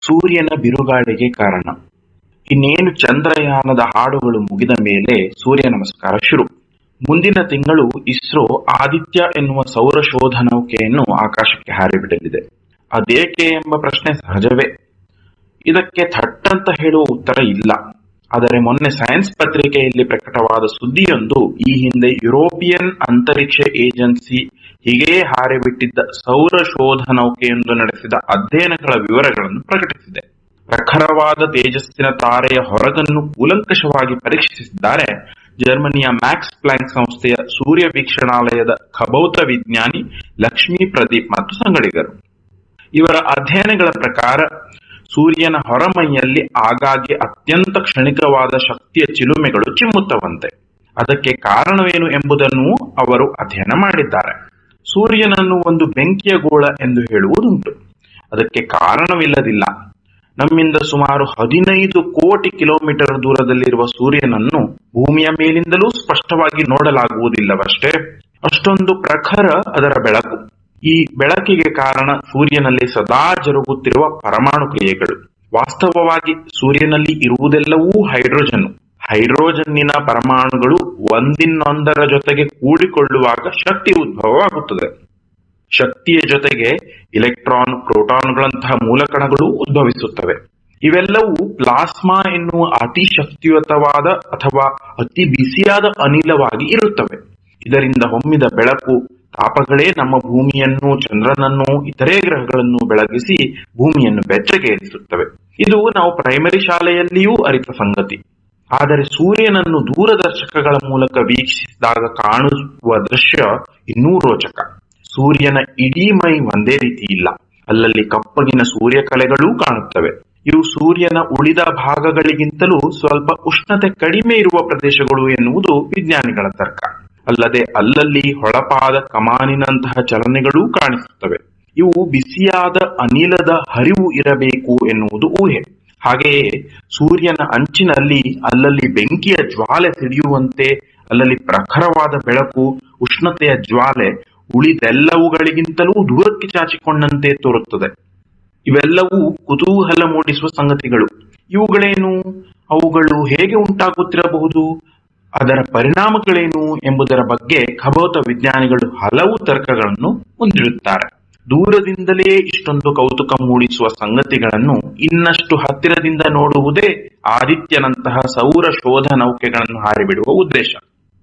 ಸೂರ್ಯನ ಬಿರುಗಾಳಿಗೆ ಕಾರಣ ಇನ್ನೇನು ಚಂದ್ರಯಾನದ ಹಾಡುಗಳು ಮುಗಿದ ಮೇಲೆ ಸೂರ್ಯ ನಮಸ್ಕಾರ ಶುರು ಮುಂದಿನ ತಿಂಗಳು ಇಸ್ರೋ ಆದಿತ್ಯ ಎನ್ನುವ ಸೌರ ಶೋಧ ನೌಕೆಯನ್ನು ಆಕಾಶಕ್ಕೆ ಹಾರಿಬಿಡಲಿದೆ ಅದೇಕೆ ಎಂಬ ಪ್ರಶ್ನೆ ಸಹಜವೇ ಇದಕ್ಕೆ ಥಟ್ಟಂತ ಹೇಳುವ ಉತ್ತರ ಇಲ್ಲ ಆದರೆ ಮೊನ್ನೆ ಸೈನ್ಸ್ ಪತ್ರಿಕೆಯಲ್ಲಿ ಪ್ರಕಟವಾದ ಸುದ್ದಿಯೊಂದು ಈ ಹಿಂದೆ ಯುರೋಪಿಯನ್ ಅಂತರಿಕ್ಷ ಏಜೆನ್ಸಿ ಹೀಗೆಯೇ ಹಾರಿಬಿಟ್ಟಿದ್ದ ಸೌರ ಶೋಧ ನೌಕೆಯೊಂದು ನಡೆಸಿದ ಅಧ್ಯಯನಗಳ ವಿವರಗಳನ್ನು ಪ್ರಕಟಿಸಿದೆ ಪ್ರಖರವಾದ ತೇಜಸ್ಸಿನ ತಾರೆಯ ಹೊರಗನ್ನು ಕೂಲಂಕಷವಾಗಿ ಪರೀಕ್ಷಿಸಿದ್ದಾರೆ ಜರ್ಮನಿಯ ಮ್ಯಾಕ್ಸ್ ಪ್ಲಾಂಕ್ ಸಂಸ್ಥೆಯ ಸೂರ್ಯ ವೀಕ್ಷಣಾಲಯದ ಖಭೌತ ವಿಜ್ಞಾನಿ ಲಕ್ಷ್ಮೀ ಪ್ರದೀಪ್ ಮತ್ತು ಸಂಗಡಿಗರು ಇವರ ಅಧ್ಯಯನಗಳ ಪ್ರಕಾರ ಸೂರ್ಯನ ಹೊರಮೈಯಲ್ಲಿ ಆಗಾಗ್ಗೆ ಅತ್ಯಂತ ಕ್ಷಣಿಕವಾದ ಶಕ್ತಿಯ ಚಿಲುಮೆಗಳು ಚಿಮ್ಮುತ್ತವಂತೆ ಅದಕ್ಕೆ ಕಾರಣವೇನು ಎಂಬುದನ್ನು ಅವರು ಅಧ್ಯಯನ ಮಾಡಿದ್ದಾರೆ ಸೂರ್ಯನನ್ನು ಒಂದು ಬೆಂಕಿಯ ಗೋಳ ಎಂದು ಹೇಳುವುದುಂಟು ಅದಕ್ಕೆ ಕಾರಣವಿಲ್ಲದಿಲ್ಲ ನಮ್ಮಿಂದ ಸುಮಾರು ಹದಿನೈದು ಕೋಟಿ ಕಿಲೋಮೀಟರ್ ದೂರದಲ್ಲಿರುವ ಸೂರ್ಯನನ್ನು ಭೂಮಿಯ ಮೇಲಿಂದಲೂ ಸ್ಪಷ್ಟವಾಗಿ ನೋಡಲಾಗುವುದಿಲ್ಲವಷ್ಟೇ ಅಷ್ಟೊಂದು ಪ್ರಖರ ಅದರ ಬೆಳಕು ಈ ಬೆಳಕಿಗೆ ಕಾರಣ ಸೂರ್ಯನಲ್ಲಿ ಸದಾ ಜರುಗುತ್ತಿರುವ ಪರಮಾಣು ಕ್ರಿಯೆಗಳು ವಾಸ್ತವವಾಗಿ ಸೂರ್ಯನಲ್ಲಿ ಇರುವುದೆಲ್ಲವೂ ಹೈಡ್ರೋಜನ್ ಹೈಡ್ರೋಜನ್ನಿನ ಪರಮಾಣುಗಳು ಒಂದಿನ್ನೊಂದರ ಜೊತೆಗೆ ಕೂಡಿಕೊಳ್ಳುವಾಗ ಶಕ್ತಿ ಉದ್ಭವವಾಗುತ್ತದೆ ಶಕ್ತಿಯ ಜೊತೆಗೆ ಇಲೆಕ್ಟ್ರಾನ್ ಪ್ರೋಟಾನ್ಗಳಂತಹ ಮೂಲಕಣಗಳು ಉದ್ಭವಿಸುತ್ತವೆ ಇವೆಲ್ಲವೂ ಪ್ಲಾಸ್ಮಾ ಎನ್ನುವ ಅತಿ ಶಕ್ತಿಯುತವಾದ ಅಥವಾ ಅತಿ ಬಿಸಿಯಾದ ಅನಿಲವಾಗಿ ಇರುತ್ತವೆ ಇದರಿಂದ ಹೊಮ್ಮಿದ ಬೆಳಕು ತಾಪಗಳೇ ನಮ್ಮ ಭೂಮಿಯನ್ನು ಚಂದ್ರನನ್ನು ಇತರೆ ಗ್ರಹಗಳನ್ನು ಬೆಳಗಿಸಿ ಭೂಮಿಯನ್ನು ಬೆಚ್ಚಗೇರಿಸುತ್ತವೆ ಇದು ನಾವು ಪ್ರೈಮರಿ ಶಾಲೆಯಲ್ಲಿಯೂ ಅರಿತ ಸಂಗತಿ ಆದರೆ ಸೂರ್ಯನನ್ನು ದೂರದರ್ಶಕಗಳ ಮೂಲಕ ವೀಕ್ಷಿಸಿದಾಗ ಕಾಣುವ ದೃಶ್ಯ ಇನ್ನೂ ರೋಚಕ ಸೂರ್ಯನ ಇಡೀ ಮೈ ಒಂದೇ ರೀತಿ ಇಲ್ಲ ಅಲ್ಲಲ್ಲಿ ಕಪ್ಪಗಿನ ಸೂರ್ಯಕಲೆಗಳೂ ಕಾಣುತ್ತವೆ ಇವು ಸೂರ್ಯನ ಉಳಿದ ಭಾಗಗಳಿಗಿಂತಲೂ ಸ್ವಲ್ಪ ಉಷ್ಣತೆ ಕಡಿಮೆ ಇರುವ ಪ್ರದೇಶಗಳು ಎನ್ನುವುದು ವಿಜ್ಞಾನಿಗಳ ತರ್ಕ ಅಲ್ಲದೆ ಅಲ್ಲಲ್ಲಿ ಹೊಳಪಾದ ಕಮಾನಿನಂತಹ ಚಲನೆಗಳೂ ಕಾಣಿಸುತ್ತವೆ ಇವು ಬಿಸಿಯಾದ ಅನಿಲದ ಹರಿವು ಇರಬೇಕು ಎನ್ನುವುದು ಊಹೆ ಹಾಗೆಯೇ ಸೂರ್ಯನ ಅಂಚಿನಲ್ಲಿ ಅಲ್ಲಲ್ಲಿ ಬೆಂಕಿಯ ಜ್ವಾಲೆ ಸಿಡಿಯುವಂತೆ ಅಲ್ಲಲ್ಲಿ ಪ್ರಖರವಾದ ಬೆಳಕು ಉಷ್ಣತೆಯ ಜ್ವಾಲೆ ಉಳಿದೆಲ್ಲವುಗಳಿಗಿಂತಲೂ ದೂರಕ್ಕೆ ಚಾಚಿಕೊಂಡಂತೆ ತೋರುತ್ತದೆ ಇವೆಲ್ಲವೂ ಕುತೂಹಲ ಮೂಡಿಸುವ ಸಂಗತಿಗಳು ಇವುಗಳೇನು ಅವುಗಳು ಹೇಗೆ ಉಂಟಾಗುತ್ತಿರಬಹುದು ಅದರ ಪರಿಣಾಮಗಳೇನು ಎಂಬುದರ ಬಗ್ಗೆ ಖಭೌತ ವಿಜ್ಞಾನಿಗಳು ಹಲವು ತರ್ಕಗಳನ್ನು ಹೊಂದಿರುತ್ತಾರೆ ದೂರದಿಂದಲೇ ಇಷ್ಟೊಂದು ಕೌತುಕ ಮೂಡಿಸುವ ಸಂಗತಿಗಳನ್ನು ಇನ್ನಷ್ಟು ಹತ್ತಿರದಿಂದ ನೋಡುವುದೇ ಆದಿತ್ಯನಂತಹ ಸೌರ ಶೋಧ ನೌಕೆಗಳನ್ನು ಹಾರಿಬಿಡುವ ಉದ್ದೇಶ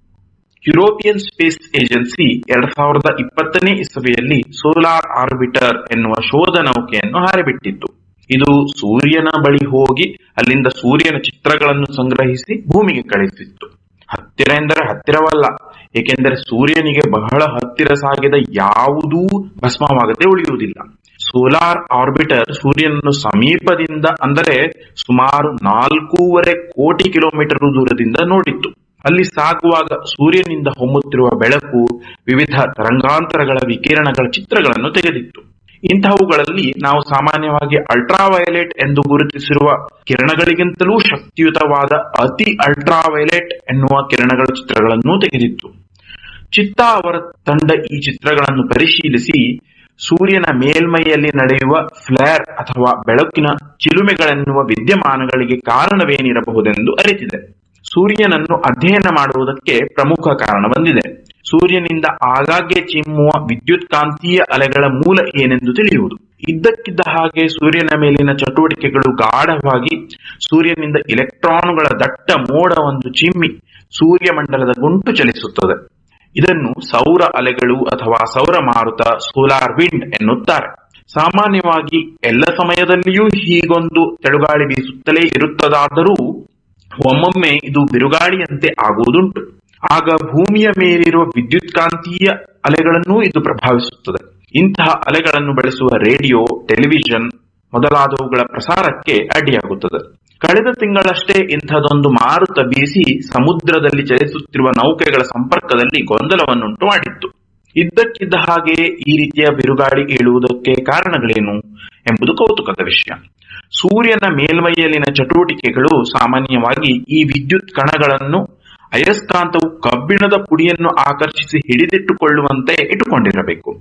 ಯುರೋಪಿಯನ್ ಸ್ಪೇಸ್ ಏಜೆನ್ಸಿ ಎರಡ್ ಸಾವಿರದ ಇಪ್ಪತ್ತನೇ ಇಸವಿಯಲ್ಲಿ ಸೋಲಾರ್ ಆರ್ಬಿಟರ್ ಎನ್ನುವ ಶೋಧ ನೌಕೆಯನ್ನು ಹಾರಿಬಿಟ್ಟಿತ್ತು ಇದು ಸೂರ್ಯನ ಬಳಿ ಹೋಗಿ ಅಲ್ಲಿಂದ ಸೂರ್ಯನ ಚಿತ್ರಗಳನ್ನು ಸಂಗ್ರಹಿಸಿ ಭೂಮಿಗೆ ಕಳುಹಿಸಿತ್ತು ಹತ್ತಿರ ಎಂದರೆ ಹತ್ತಿರವಲ್ಲ ಏಕೆಂದರೆ ಸೂರ್ಯನಿಗೆ ಬಹಳ ಹತ್ತಿರ ಸಾಗಿದ ಯಾವುದೂ ಭಸ್ಮವಾಗದೆ ಉಳಿಯುವುದಿಲ್ಲ ಸೋಲಾರ್ ಆರ್ಬಿಟರ್ ಸೂರ್ಯನನ್ನು ಸಮೀಪದಿಂದ ಅಂದರೆ ಸುಮಾರು ನಾಲ್ಕೂವರೆ ಕೋಟಿ ಕಿಲೋಮೀಟರ್ ದೂರದಿಂದ ನೋಡಿತ್ತು ಅಲ್ಲಿ ಸಾಗುವಾಗ ಸೂರ್ಯನಿಂದ ಹೊಮ್ಮುತ್ತಿರುವ ಬೆಳಕು ವಿವಿಧ ತರಂಗಾಂತರಗಳ ವಿಕಿರಣಗಳ ಚಿತ್ರಗಳನ್ನು ತೆಗೆದಿತ್ತು ಇಂತಹವುಗಳಲ್ಲಿ ನಾವು ಸಾಮಾನ್ಯವಾಗಿ ಅಲ್ಟ್ರಾವೈಲೆಟ್ ಎಂದು ಗುರುತಿಸಿರುವ ಕಿರಣಗಳಿಗಿಂತಲೂ ಶಕ್ತಿಯುತವಾದ ಅತಿ ಅಲ್ಟ್ರಾವೈಲೆಟ್ ಎನ್ನುವ ಕಿರಣಗಳ ಚಿತ್ರಗಳನ್ನು ತೆಗೆದಿತ್ತು ಚಿತ್ತಾ ಅವರ ತಂಡ ಈ ಚಿತ್ರಗಳನ್ನು ಪರಿಶೀಲಿಸಿ ಸೂರ್ಯನ ಮೇಲ್ಮೈಯಲ್ಲಿ ನಡೆಯುವ ಫ್ಲೇರ್ ಅಥವಾ ಬೆಳಕಿನ ಚಿಲುಮೆಗಳೆನ್ನುವ ವಿದ್ಯಮಾನಗಳಿಗೆ ಕಾರಣವೇನಿರಬಹುದೆಂದು ಅರಿತಿದೆ ಸೂರ್ಯನನ್ನು ಅಧ್ಯಯನ ಮಾಡುವುದಕ್ಕೆ ಪ್ರಮುಖ ಕಾರಣ ಬಂದಿದೆ ಸೂರ್ಯನಿಂದ ಆಗಾಗ್ಗೆ ಚಿಮ್ಮುವ ವಿದ್ಯುತ್ ಕಾಂತೀಯ ಅಲೆಗಳ ಮೂಲ ಏನೆಂದು ತಿಳಿಯುವುದು ಇದ್ದಕ್ಕಿದ್ದ ಹಾಗೆ ಸೂರ್ಯನ ಮೇಲಿನ ಚಟುವಟಿಕೆಗಳು ಗಾಢವಾಗಿ ಸೂರ್ಯನಿಂದ ಇಲೆಕ್ಟ್ರಾನ್ಗಳ ದಟ್ಟ ಮೋಡವೊಂದು ಚಿಮ್ಮಿ ಸೂರ್ಯಮಂಡಲದ ಗುಂಟು ಚಲಿಸುತ್ತದೆ ಇದನ್ನು ಸೌರ ಅಲೆಗಳು ಅಥವಾ ಸೌರ ಮಾರುತ ಸೋಲಾರ್ ವಿಂಡ್ ಎನ್ನುತ್ತಾರೆ ಸಾಮಾನ್ಯವಾಗಿ ಎಲ್ಲ ಸಮಯದಲ್ಲಿಯೂ ಹೀಗೊಂದು ತೆಳುಗಾಳಿ ಬೀಸುತ್ತಲೇ ಇರುತ್ತದಾದರೂ ಒಮ್ಮೊಮ್ಮೆ ಇದು ಬಿರುಗಾಳಿಯಂತೆ ಆಗುವುದುಂಟು ಆಗ ಭೂಮಿಯ ಮೇಲಿರುವ ವಿದ್ಯುತ್ಕಾಂತೀಯ ಅಲೆಗಳನ್ನೂ ಇದು ಪ್ರಭಾವಿಸುತ್ತದೆ ಇಂತಹ ಅಲೆಗಳನ್ನು ಬಳಸುವ ರೇಡಿಯೋ ಟೆಲಿವಿಷನ್ ಮೊದಲಾದವುಗಳ ಪ್ರಸಾರಕ್ಕೆ ಅಡ್ಡಿಯಾಗುತ್ತದೆ ಕಳೆದ ತಿಂಗಳಷ್ಟೇ ಇಂಥದೊಂದು ಮಾರುತ ಬೀಸಿ ಸಮುದ್ರದಲ್ಲಿ ಚಲಿಸುತ್ತಿರುವ ನೌಕೆಗಳ ಸಂಪರ್ಕದಲ್ಲಿ ಗೊಂದಲವನ್ನುಂಟು ಮಾಡಿತ್ತು ಇದ್ದಕ್ಕಿದ್ದ ಹಾಗೆ ಈ ರೀತಿಯ ಬಿರುಗಾಳಿ ಏಳುವುದಕ್ಕೆ ಕಾರಣಗಳೇನು ಎಂಬುದು ಕೌತುಕದ ವಿಷಯ ಸೂರ್ಯನ ಮೇಲ್ಮೈಯಲ್ಲಿನ ಚಟುವಟಿಕೆಗಳು ಸಾಮಾನ್ಯವಾಗಿ ಈ ವಿದ್ಯುತ್ ಕಣಗಳನ್ನು ಅಯಸ್ಕಾಂತವು ಕಬ್ಬಿಣದ ಪುಡಿಯನ್ನು ಆಕರ್ಷಿಸಿ ಹಿಡಿದಿಟ್ಟುಕೊಳ್ಳುವಂತೆ ಇಟ್ಟುಕೊಂಡಿರಬೇಕು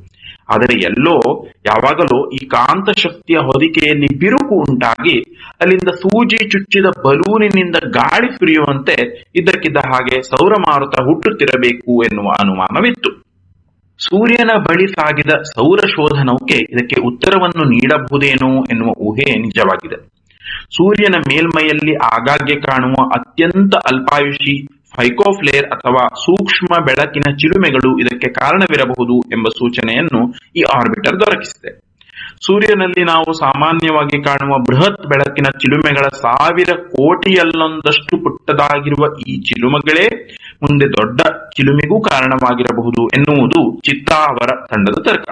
ಆದರೆ ಎಲ್ಲೋ ಯಾವಾಗಲೂ ಈ ಕಾಂತ ಶಕ್ತಿಯ ಹೊದಿಕೆಯಲ್ಲಿ ಬಿರುಕು ಉಂಟಾಗಿ ಅಲ್ಲಿಂದ ಸೂಜಿ ಚುಚ್ಚಿದ ಬಲೂನಿನಿಂದ ಗಾಳಿ ಸುರಿಯುವಂತೆ ಇದ್ದಕ್ಕಿದ್ದ ಹಾಗೆ ಸೌರಮಾರುತ ಹುಟ್ಟುತ್ತಿರಬೇಕು ಎನ್ನುವ ಅನುಮಾನವಿತ್ತು ಸೂರ್ಯನ ಬಳಿ ಸಾಗಿದ ಸೌರ ಶೋಧ ನೌಕೆ ಇದಕ್ಕೆ ಉತ್ತರವನ್ನು ನೀಡಬಹುದೇನೋ ಎನ್ನುವ ಊಹೆ ನಿಜವಾಗಿದೆ ಸೂರ್ಯನ ಮೇಲ್ಮೈಯಲ್ಲಿ ಆಗಾಗ್ಗೆ ಕಾಣುವ ಅತ್ಯಂತ ಅಲ್ಪಾಯುಷಿ ಫೈಕೋಫ್ಲೇರ್ ಅಥವಾ ಸೂಕ್ಷ್ಮ ಬೆಳಕಿನ ಚಿಲುಮೆಗಳು ಇದಕ್ಕೆ ಕಾರಣವಿರಬಹುದು ಎಂಬ ಸೂಚನೆಯನ್ನು ಈ ಆರ್ಬಿಟರ್ ದೊರಕಿಸಿದೆ ಸೂರ್ಯನಲ್ಲಿ ನಾವು ಸಾಮಾನ್ಯವಾಗಿ ಕಾಣುವ ಬೃಹತ್ ಬೆಳಕಿನ ಚಿಲುಮೆಗಳ ಸಾವಿರ ಕೋಟಿಯಲ್ಲೊಂದಷ್ಟು ಪುಟ್ಟದಾಗಿರುವ ಈ ಚಿಲುಮೆಗಳೇ ಮುಂದೆ ದೊಡ್ಡ ಚಿಲುಮೆಗೂ ಕಾರಣವಾಗಿರಬಹುದು ಎನ್ನುವುದು ಚಿತ್ತಾ ಅವರ ತಂಡದ ತರ್ಕ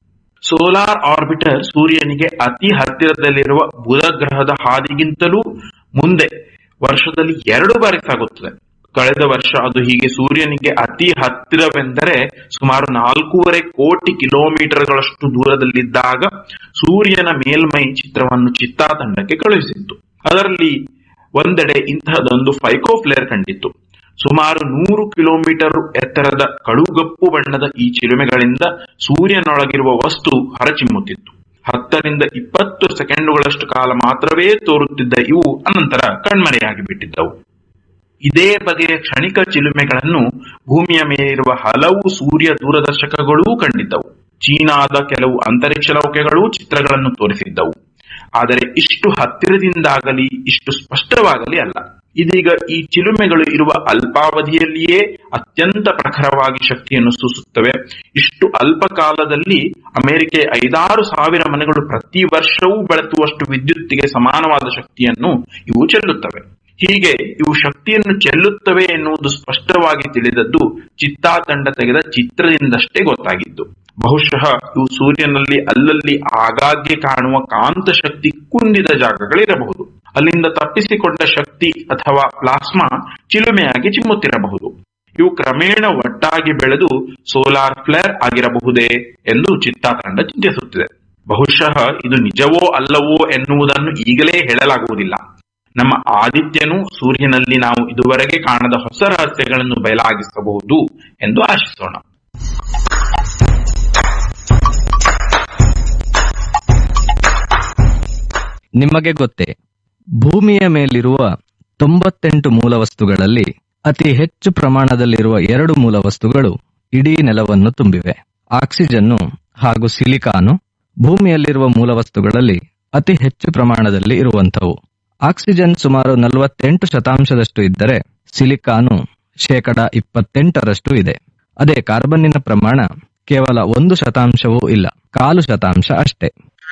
ಸೋಲಾರ್ ಆರ್ಬಿಟರ್ ಸೂರ್ಯನಿಗೆ ಅತಿ ಹತ್ತಿರದಲ್ಲಿರುವ ಬುಧ ಗ್ರಹದ ಹಾದಿಗಿಂತಲೂ ಮುಂದೆ ವರ್ಷದಲ್ಲಿ ಎರಡು ಬಾರಿ ಸಾಗುತ್ತದೆ ಕಳೆದ ವರ್ಷ ಅದು ಹೀಗೆ ಸೂರ್ಯನಿಗೆ ಅತಿ ಹತ್ತಿರವೆಂದರೆ ಸುಮಾರು ನಾಲ್ಕೂವರೆ ಕೋಟಿ ಕಿಲೋಮೀಟರ್ಗಳಷ್ಟು ದೂರದಲ್ಲಿದ್ದಾಗ ಸೂರ್ಯನ ಮೇಲ್ಮೈ ಚಿತ್ರವನ್ನು ಚಿತ್ತಾ ತಂಡಕ್ಕೆ ಕಳುಹಿಸಿತ್ತು ಅದರಲ್ಲಿ ಒಂದೆಡೆ ಇಂತಹದೊಂದು ಫೈಕೋಫ್ಲೇರ್ ಕಂಡಿತ್ತು ಸುಮಾರು ನೂರು ಕಿಲೋಮೀಟರ್ ಎತ್ತರದ ಕಡುಗಪ್ಪು ಬಣ್ಣದ ಈ ಚಿಲುಮೆಗಳಿಂದ ಸೂರ್ಯನೊಳಗಿರುವ ವಸ್ತು ಹೊರಚಿಮ್ಮುತ್ತಿತ್ತು ಹತ್ತರಿಂದ ಇಪ್ಪತ್ತು ಸೆಕೆಂಡುಗಳಷ್ಟು ಕಾಲ ಮಾತ್ರವೇ ತೋರುತ್ತಿದ್ದ ಇವು ಅನಂತರ ಕಣ್ಮರೆಯಾಗಿ ಬಿಟ್ಟಿದ್ದವು ಇದೇ ಬಗೆಯ ಕ್ಷಣಿಕ ಚಿಲುಮೆಗಳನ್ನು ಭೂಮಿಯ ಮೇಲಿರುವ ಹಲವು ಸೂರ್ಯ ದೂರದರ್ಶಕಗಳೂ ಕಂಡಿದ್ದವು ಚೀನಾದ ಕೆಲವು ಅಂತರಿಕ್ಷ ನೌಕೆಗಳೂ ಚಿತ್ರಗಳನ್ನು ತೋರಿಸಿದ್ದವು ಆದರೆ ಇಷ್ಟು ಹತ್ತಿರದಿಂದಾಗಲಿ ಇಷ್ಟು ಸ್ಪಷ್ಟವಾಗಲಿ ಅಲ್ಲ ಇದೀಗ ಈ ಚಿಲುಮೆಗಳು ಇರುವ ಅಲ್ಪಾವಧಿಯಲ್ಲಿಯೇ ಅತ್ಯಂತ ಪ್ರಖರವಾಗಿ ಶಕ್ತಿಯನ್ನು ಸೂಸುತ್ತವೆ ಇಷ್ಟು ಅಲ್ಪ ಕಾಲದಲ್ಲಿ ಅಮೆರಿಕೆ ಐದಾರು ಸಾವಿರ ಮನೆಗಳು ಪ್ರತಿ ವರ್ಷವೂ ಬೆಳತುವಷ್ಟು ವಿದ್ಯುತ್ತಿಗೆ ಸಮಾನವಾದ ಶಕ್ತಿಯನ್ನು ಇವು ಚೆಲ್ಲುತ್ತವೆ ಹೀಗೆ ಇವು ಶಕ್ತಿಯನ್ನು ಚೆಲ್ಲುತ್ತವೆ ಎನ್ನುವುದು ಸ್ಪಷ್ಟವಾಗಿ ತಿಳಿದದ್ದು ಚಿತ್ತಾ ತಂಡ ತೆಗೆದ ಚಿತ್ರದಿಂದಷ್ಟೇ ಗೊತ್ತಾಗಿದ್ದು ಬಹುಶಃ ಇವು ಸೂರ್ಯನಲ್ಲಿ ಅಲ್ಲಲ್ಲಿ ಆಗಾಗ್ಗೆ ಕಾಣುವ ಕಾಂತ ಶಕ್ತಿ ಕುಂದಿದ ಜಾಗಗಳಿರಬಹುದು ಅಲ್ಲಿಂದ ತಪ್ಪಿಸಿಕೊಂಡ ಶಕ್ತಿ ಅಥವಾ ಪ್ಲಾಸ್ಮಾ ಚಿಲುಮೆಯಾಗಿ ಚಿಮ್ಮುತ್ತಿರಬಹುದು ಇವು ಕ್ರಮೇಣ ಒಟ್ಟಾಗಿ ಬೆಳೆದು ಸೋಲಾರ್ ಫ್ಲೇರ್ ಆಗಿರಬಹುದೇ ಎಂದು ಚಿತ್ತಾ ತಂಡ ಚಿಂತಿಸುತ್ತಿದೆ ಬಹುಶಃ ಇದು ನಿಜವೋ ಅಲ್ಲವೋ ಎನ್ನುವುದನ್ನು ಈಗಲೇ ಹೇಳಲಾಗುವುದಿಲ್ಲ ನಮ್ಮ ಆದಿತ್ಯನು ಸೂರ್ಯನಲ್ಲಿ ನಾವು ಇದುವರೆಗೆ ಕಾಣದ ಹೊಸ ರಹಸ್ಯಗಳನ್ನು ಬಯಲಾಗಿಸಬಹುದು ಎಂದು ಆಶಿಸೋಣ ನಿಮಗೆ ಗೊತ್ತೇ ಭೂಮಿಯ ಮೇಲಿರುವ ತೊಂಬತ್ತೆಂಟು ಮೂಲವಸ್ತುಗಳಲ್ಲಿ ಅತಿ ಹೆಚ್ಚು ಪ್ರಮಾಣದಲ್ಲಿರುವ ಎರಡು ಮೂಲವಸ್ತುಗಳು ಇಡೀ ನೆಲವನ್ನು ತುಂಬಿವೆ ಆಕ್ಸಿಜನ್ನು ಹಾಗೂ ಸಿಲಿಕಾನು ಭೂಮಿಯಲ್ಲಿರುವ ಮೂಲವಸ್ತುಗಳಲ್ಲಿ ಅತಿ ಹೆಚ್ಚು ಪ್ರಮಾಣದಲ್ಲಿ ಇರುವಂಥವು ಆಕ್ಸಿಜನ್ ಸುಮಾರು ನಲವತ್ತೆಂಟು ಶತಾಂಶದಷ್ಟು ಇದ್ದರೆ ಸಿಲಿಕಾನು ಶೇಕಡ ಇಪ್ಪತ್ತೆಂಟರಷ್ಟು ಇದೆ ಅದೇ ಕಾರ್ಬನ್ನಿನ ಪ್ರಮಾಣ ಕೇವಲ ಒಂದು ಶತಾಂಶವೂ ಇಲ್ಲ ಕಾಲು ಶತಾಂಶ ಅಷ್ಟೇ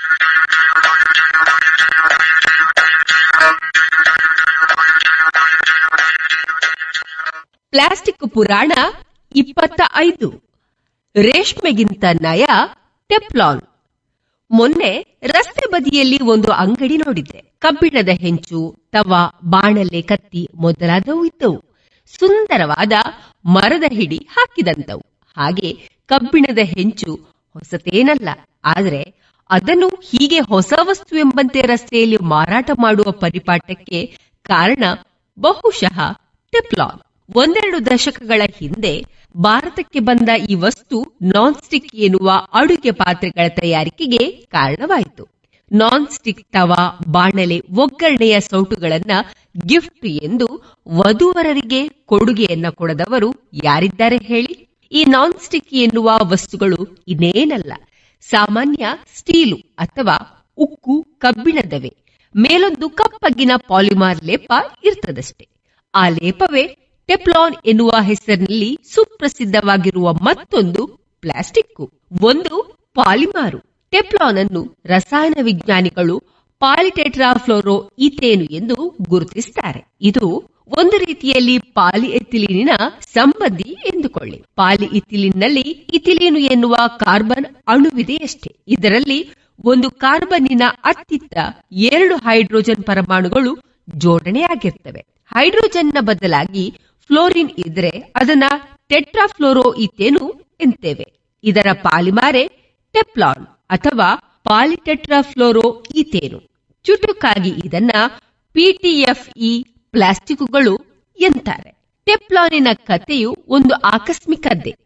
ಪ್ಲಾಸ್ಟಿಕ್ ಪುರಾಣ ಇಪ್ಪತ್ತ ಐದು ರೇಷ್ಮೆಗಿಂತ ನಯ ಟೆಪ್ಲಾನ್ ಮೊನ್ನೆ ರಸ್ತೆ ಬದಿಯಲ್ಲಿ ಒಂದು ಅಂಗಡಿ ನೋಡಿದ್ದೆ ಕಬ್ಬಿಣದ ಹೆಂಚು ತವ ಬಾಣಲೆ ಕತ್ತಿ ಮೊದಲಾದವು ಇದ್ದವು ಸುಂದರವಾದ ಮರದ ಹಿಡಿ ಹಾಕಿದಂತವು ಹಾಗೆ ಕಬ್ಬಿಣದ ಹೆಂಚು ಹೊಸತೇನಲ್ಲ ಆದರೆ ಅದನ್ನು ಹೀಗೆ ಹೊಸ ವಸ್ತು ಎಂಬಂತೆ ರಸ್ತೆಯಲ್ಲಿ ಮಾರಾಟ ಮಾಡುವ ಪರಿಪಾಠಕ್ಕೆ ಕಾರಣ ಬಹುಶಃ ಟೆಪ್ಲಾನ್ ಒಂದೆರಡು ದಶಕಗಳ ಹಿಂದೆ ಭಾರತಕ್ಕೆ ಬಂದ ಈ ವಸ್ತು ನಾನ್ ಸ್ಟಿಕ್ ಎನ್ನುವ ಅಡುಗೆ ಪಾತ್ರೆಗಳ ತಯಾರಿಕೆಗೆ ಕಾರಣವಾಯಿತು ನಾನ್ ಸ್ಟಿಕ್ ತವಾ ಬಾಣಲೆ ಒಗ್ಗರಣೆಯ ಸೌಟುಗಳನ್ನ ಗಿಫ್ಟ್ ಎಂದು ವಧುವರರಿಗೆ ಕೊಡುಗೆಯನ್ನ ಕೊಡದವರು ಯಾರಿದ್ದಾರೆ ಹೇಳಿ ಈ ನಾನ್ ಸ್ಟಿಕ್ ಎನ್ನುವ ವಸ್ತುಗಳು ಇನ್ನೇನಲ್ಲ ಸಾಮಾನ್ಯ ಸ್ಟೀಲು ಅಥವಾ ಉಕ್ಕು ಕಬ್ಬಿಣದವೇ ಮೇಲೊಂದು ಕಪ್ಪಗಿನ ಪಾಲಿಮಾರ್ ಲೇಪ ಇರ್ತದಷ್ಟೇ ಆ ಲೇಪವೇ ಟೆಪ್ಲಾನ್ ಎನ್ನುವ ಹೆಸರಿನಲ್ಲಿ ಸುಪ್ರಸಿದ್ಧವಾಗಿರುವ ಮತ್ತೊಂದು ಪ್ಲಾಸ್ಟಿಕ್ ಒಂದು ಪಾಲಿಮಾರು ಟೆಪ್ಲಾನ್ ಅನ್ನು ರಸಾಯನ ವಿಜ್ಞಾನಿಗಳು ಪಾಲಿಟೆಟ್ರಾಫ್ಲೋರೋ ಈಥೇನು ಎಂದು ಗುರುತಿಸುತ್ತಾರೆ ಇದು ಒಂದು ರೀತಿಯಲ್ಲಿ ಪಾಲಿ ಎಥಿಲೀನಿನ ಸಂಬಂಧಿ ಎಂದುಕೊಳ್ಳಿ ಪಾಲಿ ಇಥಿಲಿನ್ನಲ್ಲಿ ಇಥಿಲೀನು ಎನ್ನುವ ಕಾರ್ಬನ್ ಅಣುವಿದೆಯಷ್ಟೇ ಇದರಲ್ಲಿ ಒಂದು ಕಾರ್ಬನ್ನಿನ ಅತ್ತಿತ್ತ ಎರಡು ಹೈಡ್ರೋಜನ್ ಪರಮಾಣುಗಳು ಜೋಡಣೆಯಾಗಿರ್ತವೆ ಹೈಡ್ರೋಜನ್ನ ಬದಲಾಗಿ ಫ್ಲೋರಿನ್ ಇದ್ರೆ ಅದನ್ನ ಟೆಟ್ರಾಫ್ಲೋರೋ ಇಥೇನು ಎಂತೇವೆ ಇದರ ಪಾಲಿಮಾರೆ ಟೆಪ್ಲಾನ್ ಅಥವಾ ಪಾಲಿಟೆಟ್ರಾಫ್ಲೋರೋ ಈಥೇನು ಚುಟುಕಾಗಿ ಇದನ್ನ ಪಿಟಿಎಫ್ಇ ಪ್ಲಾಸ್ಟಿಕ್ಗಳು ಎಂತಾರೆ ಟೆಪ್ಲಾನಿನ ಕಥೆಯು ಒಂದು ಆಕಸ್ಮಿಕದ್ದೇ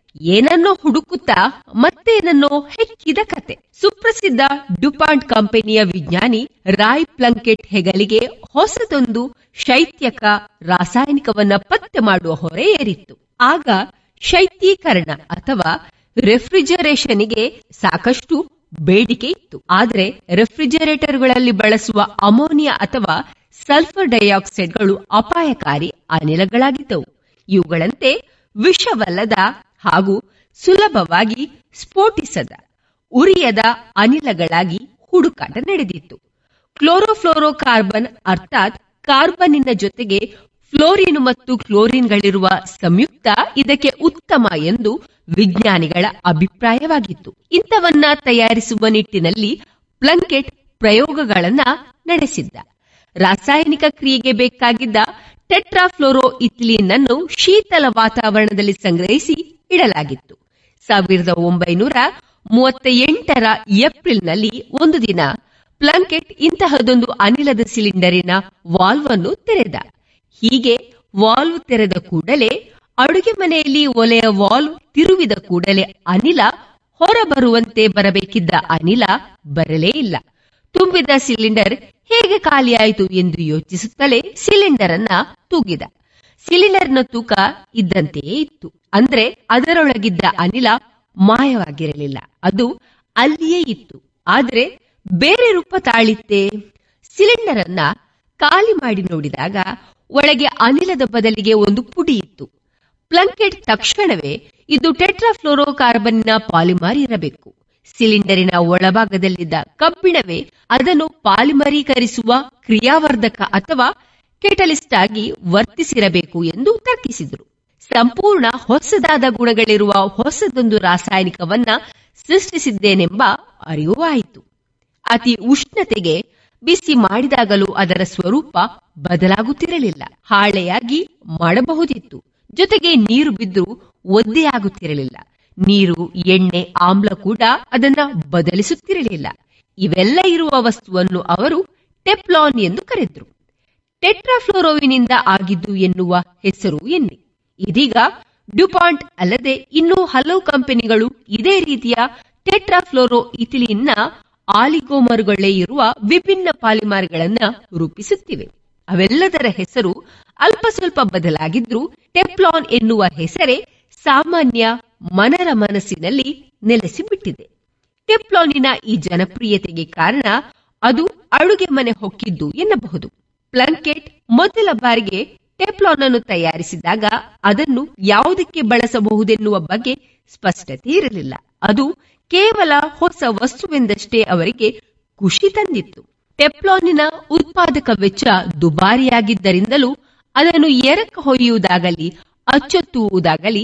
ಏನನ್ನೋ ಹುಡುಕುತ್ತಾ ಮತ್ತೇನನ್ನೋ ಹೆಕ್ಕಿದ ಕತೆ ಸುಪ್ರಸಿದ್ಧ ಡುಪಾಂಟ್ ಕಂಪನಿಯ ವಿಜ್ಞಾನಿ ರಾಯ್ ಪ್ಲಂಕೆಟ್ ಹೆಗಲಿಗೆ ಹೊಸದೊಂದು ಶೈತ್ಯಕ ರಾಸಾಯನಿಕವನ್ನ ಪತ್ತೆ ಮಾಡುವ ಹೊರೆ ಏರಿತ್ತು ಆಗ ಶೈತ್ಯೀಕರಣ ಅಥವಾ ರೆಫ್ರಿಜರೇಷನ್ಗೆ ಸಾಕಷ್ಟು ಬೇಡಿಕೆ ಇತ್ತು ಆದರೆ ರೆಫ್ರಿಜರೇಟರ್ಗಳಲ್ಲಿ ಬಳಸುವ ಅಮೋನಿಯಾ ಅಥವಾ ಸಲ್ಫರ್ ಡೈಆಕ್ಸೈಡ್ಗಳು ಅಪಾಯಕಾರಿ ಅನಿಲಗಳಾಗಿದ್ದವು ಇವುಗಳಂತೆ ವಿಷವಲ್ಲದ ಹಾಗೂ ಸುಲಭವಾಗಿ ಸ್ಫೋಟಿಸದ ಉರಿಯದ ಅನಿಲಗಳಾಗಿ ಹುಡುಕಾಟ ನಡೆದಿತ್ತು ಕ್ಲೋರೋಫ್ಲೋರೋ ಕಾರ್ಬನ್ ಅರ್ಥಾತ್ ಕಾರ್ಬನ್ನಿನ ಜೊತೆಗೆ ಫ್ಲೋರಿನ್ ಮತ್ತು ಕ್ಲೋರಿನ್ಗಳಿರುವ ಸಂಯುಕ್ತ ಇದಕ್ಕೆ ಉತ್ತಮ ಎಂದು ವಿಜ್ಞಾನಿಗಳ ಅಭಿಪ್ರಾಯವಾಗಿತ್ತು ಇಂಥವನ್ನ ತಯಾರಿಸುವ ನಿಟ್ಟಿನಲ್ಲಿ ಪ್ಲಂಕೆಟ್ ಪ್ರಯೋಗಗಳನ್ನ ನಡೆಸಿದ್ದ ರಾಸಾಯನಿಕ ಕ್ರಿಯೆಗೆ ಬೇಕಾಗಿದ್ದ ಟೆಟ್ರಾಫ್ಲೋರೋ ಇಥಿಲೀನ್ ಅನ್ನು ಶೀತಲ ವಾತಾವರಣದಲ್ಲಿ ಸಂಗ್ರಹಿಸಿ ಇಡಲಾಗಿತ್ತು ಸಾವಿರದ ಒಂಬೈನೂರ ಮೂವತ್ತ ಎಂಟರ ಏಪ್ರಿಲ್ನಲ್ಲಿ ಒಂದು ದಿನ ಪ್ಲಂಕೆಟ್ ಇಂತಹದೊಂದು ಅನಿಲದ ಸಿಲಿಂಡರಿನ ವಾಲ್ವ್ ಅನ್ನು ತೆರೆದ ಹೀಗೆ ವಾಲ್ವ್ ತೆರೆದ ಕೂಡಲೇ ಅಡುಗೆ ಮನೆಯಲ್ಲಿ ಒಲೆಯ ವಾಲ್ವ್ ತಿರುವಿದ ಕೂಡಲೇ ಅನಿಲ ಹೊರಬರುವಂತೆ ಬರಬೇಕಿದ್ದ ಅನಿಲ ಬರಲೇ ಇಲ್ಲ ತುಂಬಿದ ಸಿಲಿಂಡರ್ ಹೇಗೆ ಖಾಲಿಯಾಯಿತು ಎಂದು ಯೋಚಿಸುತ್ತಲೇ ಸಿಲಿಂಡರ್ ಅನ್ನ ತೂಗಿದ ಸಿಲಿಂಡರ್ನ ತೂಕ ಇದ್ದಂತೆಯೇ ಇತ್ತು ಅಂದ್ರೆ ಅದರೊಳಗಿದ್ದ ಅನಿಲ ಮಾಯವಾಗಿರಲಿಲ್ಲ ಅದು ಅಲ್ಲಿಯೇ ಇತ್ತು ಆದ್ರೆ ಬೇರೆ ರೂಪ ತಾಳಿತ್ತೆ ಸಿಲಿಂಡರ್ ಅನ್ನ ಖಾಲಿ ಮಾಡಿ ನೋಡಿದಾಗ ಒಳಗೆ ಅನಿಲದ ಬದಲಿಗೆ ಒಂದು ಪುಡಿ ಇತ್ತು ಪ್ಲಂಕೆಟ್ ತಕ್ಷಣವೇ ಇದು ಟೆಟ್ರಾಫ್ಲೋರೋ ಕಾರ್ಬನ್ನ ಪಾಲಿಮರ್ ಇರಬೇಕು ಸಿಲಿಂಡರಿನ ಒಳಭಾಗದಲ್ಲಿದ್ದ ಕಬ್ಬಿಣವೇ ಅದನ್ನು ಪಾಲಿಮರೀಕರಿಸುವ ಕ್ರಿಯಾವರ್ಧಕ ಅಥವಾ ಕೆಟಲಿಸ್ಟ್ ಆಗಿ ವರ್ತಿಸಿರಬೇಕು ಎಂದು ತರ್ಕಿಸಿದರು ಸಂಪೂರ್ಣ ಹೊಸದಾದ ಗುಣಗಳಿರುವ ಹೊಸದೊಂದು ರಾಸಾಯನಿಕವನ್ನ ಸೃಷ್ಟಿಸಿದ್ದೇನೆಂಬ ಅರಿವು ಆಯಿತು ಅತಿ ಉಷ್ಣತೆಗೆ ಬಿಸಿ ಮಾಡಿದಾಗಲೂ ಅದರ ಸ್ವರೂಪ ಬದಲಾಗುತ್ತಿರಲಿಲ್ಲ ಹಾಳೆಯಾಗಿ ಮಾಡಬಹುದಿತ್ತು ಜೊತೆಗೆ ನೀರು ಬಿದ್ದು ಒದ್ದೆಯಾಗುತ್ತಿರಲಿಲ್ಲ ನೀರು ಎಣ್ಣೆ ಆಮ್ಲ ಕೂಡ ಅದನ್ನ ಬದಲಿಸುತ್ತಿರಲಿಲ್ಲ ಇವೆಲ್ಲ ಇರುವ ವಸ್ತುವನ್ನು ಅವರು ಟೆಪ್ಲಾನ್ ಎಂದು ಕರೆದ್ರು ಟೆಟ್ರಾಫ್ಲೋರೋವಿನಿಂದ ಆಗಿದ್ದು ಎನ್ನುವ ಹೆಸರು ಎನ್ನಿ ಇದೀಗ ಡ್ಯುಪಾಂಟ್ ಅಲ್ಲದೆ ಇನ್ನೂ ಹಲವು ಕಂಪನಿಗಳು ಇದೇ ರೀತಿಯ ಟೆಟ್ರಾಫ್ಲೋರೋ ಇಥಿಲಿನ್ನ ಆಲಿಗೋಮರುಗಳೇ ಇರುವ ವಿಭಿನ್ನ ಪಾಲಿಮಾರ್ಗಳನ್ನ ರೂಪಿಸುತ್ತಿವೆ ಅವೆಲ್ಲದರ ಹೆಸರು ಅಲ್ಪ ಸ್ವಲ್ಪ ಬದಲಾಗಿದ್ರೂ ಟೆಪ್ಲಾನ್ ಎನ್ನುವ ಹೆಸರೇ ಸಾಮಾನ್ಯ ಮನರ ಮನಸ್ಸಿನಲ್ಲಿ ನೆಲೆಸಿಬಿಟ್ಟಿದೆ ಟೆಪ್ಲಾನಿನ ಈ ಜನಪ್ರಿಯತೆಗೆ ಕಾರಣ ಅದು ಅಡುಗೆ ಮನೆ ಹೊಕ್ಕಿದ್ದು ಎನ್ನಬಹುದು ಪ್ಲಂಕೆಟ್ ಮೊದಲ ಬಾರಿಗೆ ಟೆಪ್ಲಾನ್ ಅನ್ನು ತಯಾರಿಸಿದಾಗ ಅದನ್ನು ಯಾವುದಕ್ಕೆ ಬಳಸಬಹುದೆನ್ನುವ ಬಗ್ಗೆ ಸ್ಪಷ್ಟತೆ ಇರಲಿಲ್ಲ ಅದು ಕೇವಲ ಹೊಸ ವಸ್ತುವೆಂದಷ್ಟೇ ಅವರಿಗೆ ಖುಷಿ ತಂದಿತ್ತು ಟೆಪ್ಲಾನಿನ ಉತ್ಪಾದಕ ವೆಚ್ಚ ದುಬಾರಿಯಾಗಿದ್ದರಿಂದಲೂ ಅದನ್ನು ಎರಕ ಹೊಯ್ಯುವುದಾಗಲಿ ಅಚ್ಚೊತ್ತುವುದಾಗಲಿ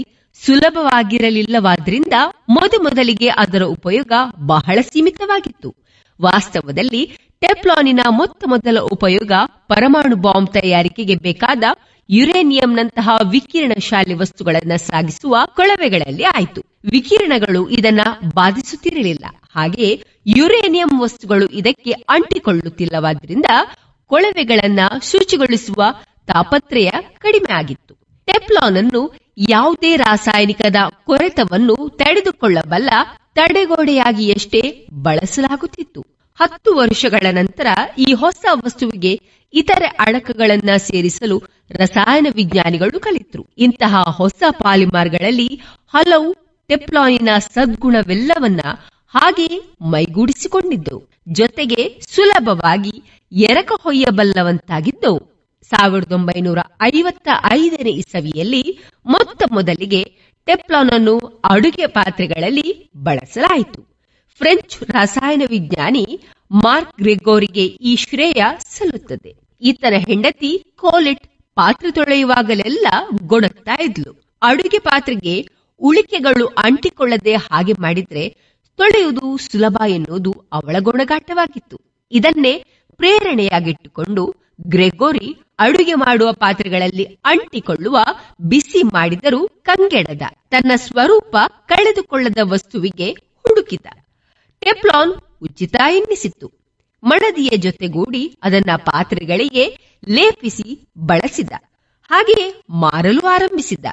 ಸುಲಭವಾಗಿರಲಿಲ್ಲವಾದ್ರಿಂದ ಮೊದಮೊದಲಿಗೆ ಅದರ ಉಪಯೋಗ ಬಹಳ ಸೀಮಿತವಾಗಿತ್ತು ವಾಸ್ತವದಲ್ಲಿ ಟೆಪ್ಲಾನಿನ ಮೊತ್ತ ಮೊದಲ ಉಪಯೋಗ ಪರಮಾಣು ಬಾಂಬ್ ತಯಾರಿಕೆಗೆ ಬೇಕಾದ ಯುರೇನಿಯಂನಂತಹ ವಿಕಿರಣಶಾಲಿ ವಸ್ತುಗಳನ್ನು ಸಾಗಿಸುವ ಕೊಳವೆಗಳಲ್ಲಿ ಆಯಿತು ವಿಕಿರಣಗಳು ಇದನ್ನ ಬಾಧಿಸುತ್ತಿರಲಿಲ್ಲ ಹಾಗೆಯೇ ಯುರೇನಿಯಂ ವಸ್ತುಗಳು ಇದಕ್ಕೆ ಅಂಟಿಕೊಳ್ಳುತ್ತಿಲ್ಲವಾದ್ರಿಂದ ಕೊಳವೆಗಳನ್ನ ಶುಚಿಗೊಳಿಸುವ ತಾಪತ್ರಯ ಕಡಿಮೆ ಆಗಿತ್ತು ಟೆಪ್ಲಾನ್ ಅನ್ನು ಯಾವುದೇ ರಾಸಾಯನಿಕದ ಕೊರೆತವನ್ನು ತಡೆದುಕೊಳ್ಳಬಲ್ಲ ತಡೆಗೋಡೆಯಾಗಿಯಷ್ಟೇ ಬಳಸಲಾಗುತ್ತಿತ್ತು ಹತ್ತು ವರ್ಷಗಳ ನಂತರ ಈ ಹೊಸ ವಸ್ತುವಿಗೆ ಇತರೆ ಅಡಕಗಳನ್ನ ಸೇರಿಸಲು ರಸಾಯನ ವಿಜ್ಞಾನಿಗಳು ಕಲಿತರು ಇಂತಹ ಹೊಸ ಪಾಲಿಮಾರ್ಗಳಲ್ಲಿ ಹಲವು ಟೆಪ್ಲಾನಿನ ಸದ್ಗುಣವೆಲ್ಲವನ್ನ ಹಾಗೆ ಮೈಗೂಡಿಸಿಕೊಂಡಿದ್ದವು ಜೊತೆಗೆ ಸುಲಭವಾಗಿ ಎರಕ ಹೊಯ್ಯಬಲ್ಲವಂತಾಗಿದ್ದವು ಸಾವಿರದ ಒಂಬೈನೂರ ಐವತ್ತ ಐದನೇ ಇಸವಿಯಲ್ಲಿ ಮೊತ್ತ ಮೊದಲಿಗೆ ಟೆಪ್ಲಾನ್ ಅನ್ನು ಅಡುಗೆ ಪಾತ್ರೆಗಳಲ್ಲಿ ಬಳಸಲಾಯಿತು ಫ್ರೆಂಚ್ ರಸಾಯನ ವಿಜ್ಞಾನಿ ಮಾರ್ಕ್ ಗ್ರೆಗೋರಿಗೆ ಈ ಶ್ರೇಯ ಸಲ್ಲುತ್ತದೆ ಈತನ ಹೆಂಡತಿ ಕೋಲಿಟ್ ಪಾತ್ರೆ ತೊಳೆಯುವಾಗಲೆಲ್ಲ ಗೊಣಗ್ತಾ ಇದ್ಲು ಅಡುಗೆ ಪಾತ್ರೆಗೆ ಉಳಿಕೆಗಳು ಅಂಟಿಕೊಳ್ಳದೆ ಹಾಗೆ ಮಾಡಿದ್ರೆ ತೊಳೆಯುವುದು ಸುಲಭ ಎನ್ನುವುದು ಅವಳ ಗೊಣಗಾಟವಾಗಿತ್ತು ಇದನ್ನೇ ಪ್ರೇರಣೆಯಾಗಿಟ್ಟುಕೊಂಡು ಗ್ರೆಗೋರಿ ಅಡುಗೆ ಮಾಡುವ ಪಾತ್ರೆಗಳಲ್ಲಿ ಅಂಟಿಕೊಳ್ಳುವ ಬಿಸಿ ಮಾಡಿದರೂ ಕಂಗೆಡದ ತನ್ನ ಸ್ವರೂಪ ಕಳೆದುಕೊಳ್ಳದ ವಸ್ತುವಿಗೆ ಹುಡುಕಿದ ಟೆಪ್ಲಾನ್ ಉಚಿತ ಎನ್ನಿಸಿತ್ತು ಮಡದಿಯ ಜೊತೆಗೂಡಿ ಅದನ್ನ ಪಾತ್ರೆಗಳಿಗೆ ಲೇಪಿಸಿ ಬಳಸಿದ ಹಾಗೆಯೇ ಮಾರಲು ಆರಂಭಿಸಿದ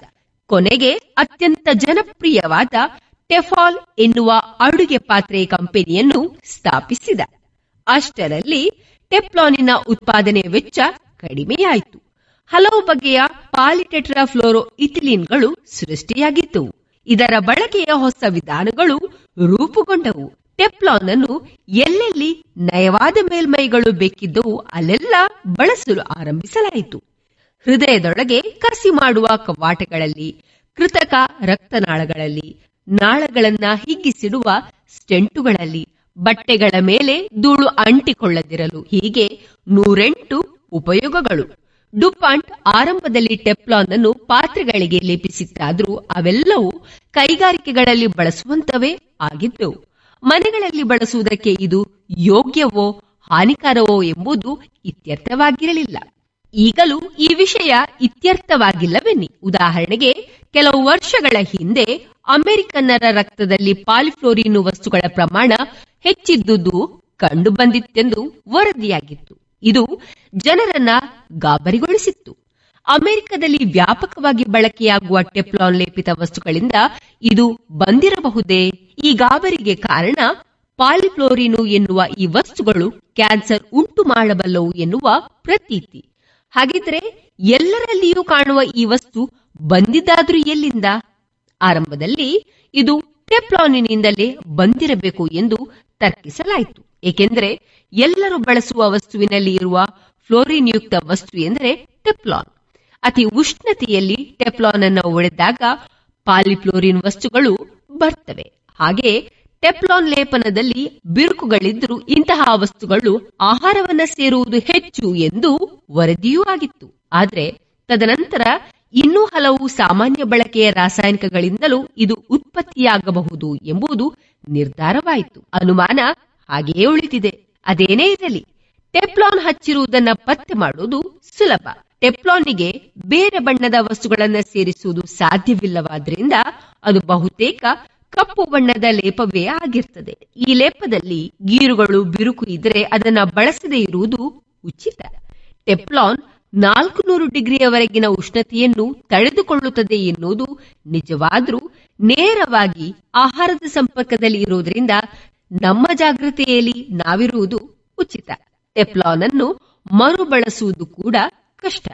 ಕೊನೆಗೆ ಅತ್ಯಂತ ಜನಪ್ರಿಯವಾದ ಟೆಫಾಲ್ ಎನ್ನುವ ಅಡುಗೆ ಪಾತ್ರೆ ಕಂಪನಿಯನ್ನು ಸ್ಥಾಪಿಸಿದ ಅಷ್ಟರಲ್ಲಿ ಟೆಫ್ಲಾನಿನ ಉತ್ಪಾದನೆ ವೆಚ್ಚ ಕಡಿಮೆಯಾಯಿತು ಹಲವು ಬಗೆಯ ಪಾಲಿಟೆಟ್ರಾ ಫ್ಲೋರೋ ಇಥಿಲಿನ್ಗಳು ಸೃಷ್ಟಿಯಾಗಿದ್ದವು ಇದರ ಬಳಕೆಯ ಹೊಸ ವಿಧಾನಗಳು ರೂಪುಗೊಂಡವು ಟೆಫ್ಲಾನ್ ಅನ್ನು ಎಲ್ಲೆಲ್ಲಿ ನಯವಾದ ಮೇಲ್ಮೈಗಳು ಬೇಕಿದ್ದವು ಅಲ್ಲೆಲ್ಲ ಬಳಸಲು ಆರಂಭಿಸಲಾಯಿತು ಹೃದಯದೊಳಗೆ ಕಸಿ ಮಾಡುವ ಕವಾಟಗಳಲ್ಲಿ ಕೃತಕ ರಕ್ತನಾಳಗಳಲ್ಲಿ ನಾಳಗಳನ್ನ ಹಿಗ್ಗಿಸಿಡುವ ಸ್ಟೆಂಟುಗಳಲ್ಲಿ ಬಟ್ಟೆಗಳ ಮೇಲೆ ಧೂಳು ಅಂಟಿಕೊಳ್ಳದಿರಲು ಹೀಗೆ ನೂರೆಂಟು ಉಪಯೋಗಗಳು ಡುಪಾಂಟ್ ಆರಂಭದಲ್ಲಿ ಟೆಫ್ಲಾನ್ ಅನ್ನು ಪಾತ್ರೆಗಳಿಗೆ ಲೇಪಿಸಿತ್ತಾದರೂ ಅವೆಲ್ಲವೂ ಕೈಗಾರಿಕೆಗಳಲ್ಲಿ ಬಳಸುವಂತವೇ ಆಗಿದ್ದವು ಮನೆಗಳಲ್ಲಿ ಬಳಸುವುದಕ್ಕೆ ಇದು ಯೋಗ್ಯವೋ ಹಾನಿಕರವೋ ಎಂಬುದು ಇತ್ಯರ್ಥವಾಗಿರಲಿಲ್ಲ ಈಗಲೂ ಈ ವಿಷಯ ಇತ್ಯರ್ಥವಾಗಿಲ್ಲವೆನ್ನಿ ಉದಾಹರಣೆಗೆ ಕೆಲವು ವರ್ಷಗಳ ಹಿಂದೆ ಅಮೆರಿಕನ್ನರ ರಕ್ತದಲ್ಲಿ ಪಾಲಿಫ್ಲೋರಿನ್ ವಸ್ತುಗಳ ಪ್ರಮಾಣ ಹೆಚ್ಚಿದ್ದುದು ಕಂಡು ಬಂದಿತ್ತೆಂದು ವರದಿಯಾಗಿತ್ತು ಇದು ಜನರನ್ನ ಗಾಬರಿಗೊಳಿಸಿತ್ತು ಅಮೆರಿಕದಲ್ಲಿ ವ್ಯಾಪಕವಾಗಿ ಬಳಕೆಯಾಗುವ ಟೆಫ್ಲಾನ್ ಲೇಪಿತ ವಸ್ತುಗಳಿಂದ ಇದು ಬಂದಿರಬಹುದೇ ಈ ಗಾಬರಿಗೆ ಕಾರಣ ಪಾಲಿಫ್ಲೋರಿನು ಎನ್ನುವ ಈ ವಸ್ತುಗಳು ಕ್ಯಾನ್ಸರ್ ಉಂಟು ಮಾಡಬಲ್ಲವು ಎನ್ನುವ ಪ್ರತೀತಿ ಹಾಗಿದ್ರೆ ಎಲ್ಲರಲ್ಲಿಯೂ ಕಾಣುವ ಈ ವಸ್ತು ಬಂದಿದ್ದಾದ್ರೂ ಎಲ್ಲಿಂದ ಆರಂಭದಲ್ಲಿ ಇದು ಟೆಫ್ಲಾನಿನಿಂದಲೇ ಬಂದಿರಬೇಕು ಎಂದು ತರ್ಕಿಸಲಾಯಿತು ಏಕೆಂದರೆ ಎಲ್ಲರೂ ಬಳಸುವ ವಸ್ತುವಿನಲ್ಲಿ ಇರುವ ಫ್ಲೋರಿನ್ಯುಕ್ತ ವಸ್ತು ಎಂದರೆ ಟೆಫ್ಲಾನ್ ಅತಿ ಉಷ್ಣತೆಯಲ್ಲಿ ಟೆಫ್ಲಾನ್ ಅನ್ನು ಒಡೆದಾಗ ಪಾಲಿಫ್ಲೋರಿನ್ ವಸ್ತುಗಳು ಬರ್ತವೆ ಹಾಗೆ ಟೆಫ್ಲಾನ್ ಲೇಪನದಲ್ಲಿ ಬಿರುಕುಗಳಿದ್ದರೂ ಇಂತಹ ವಸ್ತುಗಳು ಆಹಾರವನ್ನ ಸೇರುವುದು ಹೆಚ್ಚು ಎಂದು ವರದಿಯೂ ಆಗಿತ್ತು ಆದರೆ ತದನಂತರ ಇನ್ನೂ ಹಲವು ಸಾಮಾನ್ಯ ಬಳಕೆಯ ರಾಸಾಯನಿಕಗಳಿಂದಲೂ ಇದು ಉತ್ಪತ್ತಿಯಾಗಬಹುದು ಎಂಬುದು ನಿರ್ಧಾರವಾಯಿತು ಅನುಮಾನ ಹಾಗೆಯೇ ಉಳಿದಿದೆ ಅದೇನೇ ಇರಲಿ ಟೆಫ್ಲಾನ್ ಹಚ್ಚಿರುವುದನ್ನ ಪತ್ತೆ ಮಾಡುವುದು ಸುಲಭ ಟೆಫ್ಲಾನ್ಗೆ ಬೇರೆ ಬಣ್ಣದ ವಸ್ತುಗಳನ್ನು ಸೇರಿಸುವುದು ಸಾಧ್ಯವಿಲ್ಲವಾದ್ರಿಂದ ಅದು ಬಹುತೇಕ ಕಪ್ಪು ಬಣ್ಣದ ಲೇಪವೇ ಆಗಿರ್ತದೆ ಈ ಲೇಪದಲ್ಲಿ ಗೀರುಗಳು ಬಿರುಕು ಇದ್ರೆ ಅದನ್ನ ಬಳಸದೇ ಇರುವುದು ಉಚಿತ ಟೆಫ್ಲಾನ್ ನಾಲ್ಕು ನೂರು ಡಿಗ್ರಿಯವರೆಗಿನ ಉಷ್ಣತೆಯನ್ನು ತಡೆದುಕೊಳ್ಳುತ್ತದೆ ಎನ್ನುವುದು ನಿಜವಾದ್ರೂ ನೇರವಾಗಿ ಆಹಾರದ ಸಂಪರ್ಕದಲ್ಲಿ ಇರುವುದರಿಂದ ನಮ್ಮ ಜಾಗೃತೆಯಲ್ಲಿ ನಾವಿರುವುದು ಉಚಿತ ಟೆಫ್ಲಾನ್ ಅನ್ನು ಮರುಬಳಸುವುದು ಕೂಡ ಕಷ್ಟ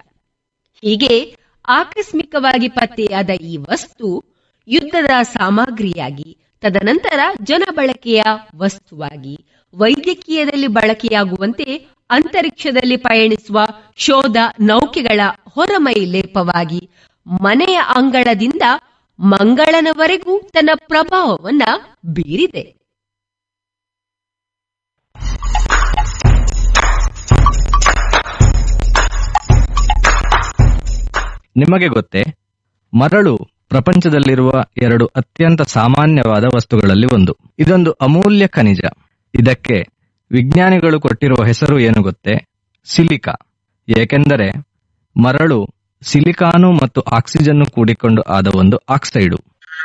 ಹೀಗೆ ಆಕಸ್ಮಿಕವಾಗಿ ಪತ್ತೆಯಾದ ಈ ವಸ್ತು ಯುದ್ಧದ ಸಾಮಗ್ರಿಯಾಗಿ ತದನಂತರ ಜನಬಳಕೆಯ ವಸ್ತುವಾಗಿ ವೈದ್ಯಕೀಯದಲ್ಲಿ ಬಳಕೆಯಾಗುವಂತೆ ಅಂತರಿಕ್ಷದಲ್ಲಿ ಪಯಣಿಸುವ ಶೋಧ ನೌಕೆಗಳ ಹೊರಮೈ ಲೇಪವಾಗಿ ಮನೆಯ ಅಂಗಳದಿಂದ ಮಂಗಳನವರೆಗೂ ತನ್ನ ಪ್ರಭಾವವನ್ನ ಬೀರಿದೆ ನಿಮಗೆ ಗೊತ್ತೇ ಮರಳು ಪ್ರಪಂಚದಲ್ಲಿರುವ ಎರಡು ಅತ್ಯಂತ ಸಾಮಾನ್ಯವಾದ ವಸ್ತುಗಳಲ್ಲಿ ಒಂದು ಇದೊಂದು ಅಮೂಲ್ಯ ಖನಿಜ ಇದಕ್ಕೆ ವಿಜ್ಞಾನಿಗಳು ಕೊಟ್ಟಿರುವ ಹೆಸರು ಏನು ಗೊತ್ತೇ ಸಿಲಿಕಾ ಏಕೆಂದರೆ ಮರಳು ಸಿಲಿಕಾನು ಮತ್ತು ಆಕ್ಸಿಜನ್ನು ಕೂಡಿಕೊಂಡು ಆದ ಒಂದು ಆಕ್ಸೈಡು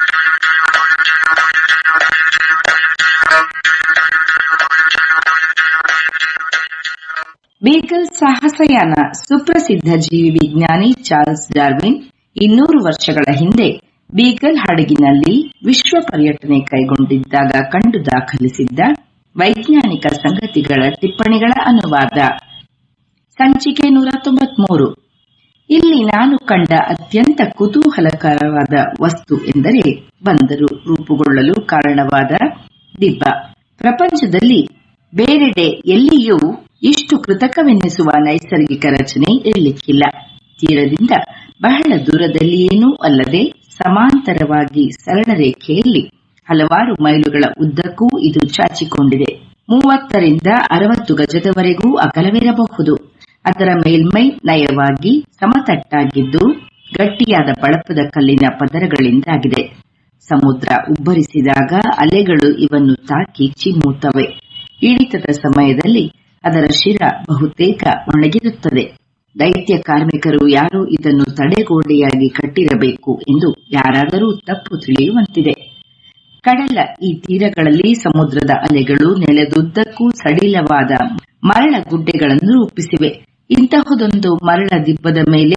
ಬೀಗಲ್ ಸಾಹಸಯಾನ ಸುಪ್ರಸಿದ್ಧ ಜೀವಿ ವಿಜ್ಞಾನಿ ಚಾರ್ಲ್ಸ್ ಡಾರ್ವಿನ್ ಇನ್ನೂರು ವರ್ಷಗಳ ಹಿಂದೆ ಬೀಗಲ್ ಹಡಗಿನಲ್ಲಿ ವಿಶ್ವ ಪರ್ಯಟನೆ ಕೈಗೊಂಡಿದ್ದಾಗ ಕಂಡು ದಾಖಲಿಸಿದ್ದ ವೈಜ್ಞಾನಿಕ ಸಂಗತಿಗಳ ಟಿಪ್ಪಣಿಗಳ ಅನುವಾದ ಸಂಚಿಕೆ ನೂರ ತೊಂಬತ್ಮೂರು ಇಲ್ಲಿ ನಾನು ಕಂಡ ಅತ್ಯಂತ ಕುತೂಹಲಕರವಾದ ವಸ್ತು ಎಂದರೆ ಬಂದರು ರೂಪುಗೊಳ್ಳಲು ಕಾರಣವಾದ ದಿಬ್ಬ ಪ್ರಪಂಚದಲ್ಲಿ ಬೇರೆಡೆ ಎಲ್ಲಿಯೂ ಇಷ್ಟು ಕೃತಕವೆನ್ನಿಸುವ ನೈಸರ್ಗಿಕ ರಚನೆ ಇರಲಿಕ್ಕಿಲ್ಲ ತೀರದಿಂದ ಬಹಳ ದೂರದಲ್ಲಿಯೇನೂ ಅಲ್ಲದೆ ಸಮಾಂತರವಾಗಿ ಸರಳ ರೇಖೆಯಲ್ಲಿ ಹಲವಾರು ಮೈಲುಗಳ ಉದ್ದಕ್ಕೂ ಇದು ಚಾಚಿಕೊಂಡಿದೆ ಮೂವತ್ತರಿಂದ ಅರವತ್ತು ಗಜದವರೆಗೂ ಅಗಲವಿರಬಹುದು ಅದರ ಮೇಲ್ಮೈ ನಯವಾಗಿ ಸಮತಟ್ಟಾಗಿದ್ದು ಗಟ್ಟಿಯಾದ ಬಳಪದ ಕಲ್ಲಿನ ಪದರಗಳಿಂದಾಗಿದೆ ಸಮುದ್ರ ಉಬ್ಬರಿಸಿದಾಗ ಅಲೆಗಳು ಇವನ್ನು ತಾಕಿ ಚಿಮ್ಮುತ್ತವೆ ಇಳಿತದ ಸಮಯದಲ್ಲಿ ಅದರ ಶಿರ ಬಹುತೇಕ ಒಣಗಿರುತ್ತದೆ ದೈತ್ಯ ಕಾರ್ಮಿಕರು ಯಾರೋ ಇದನ್ನು ತಡೆಗೋಡೆಯಾಗಿ ಕಟ್ಟಿರಬೇಕು ಎಂದು ಯಾರಾದರೂ ತಪ್ಪು ತಿಳಿಯುವಂತಿದೆ ಕಡಲ ಈ ತೀರಗಳಲ್ಲಿ ಸಮುದ್ರದ ಅಲೆಗಳು ನೆಲದುದ್ದಕ್ಕೂ ಸಡಿಲವಾದ ಮರಳ ಗುಡ್ಡೆಗಳನ್ನು ರೂಪಿಸಿವೆ ಇಂತಹದೊಂದು ಮರಳ ದಿಬ್ಬದ ಮೇಲೆ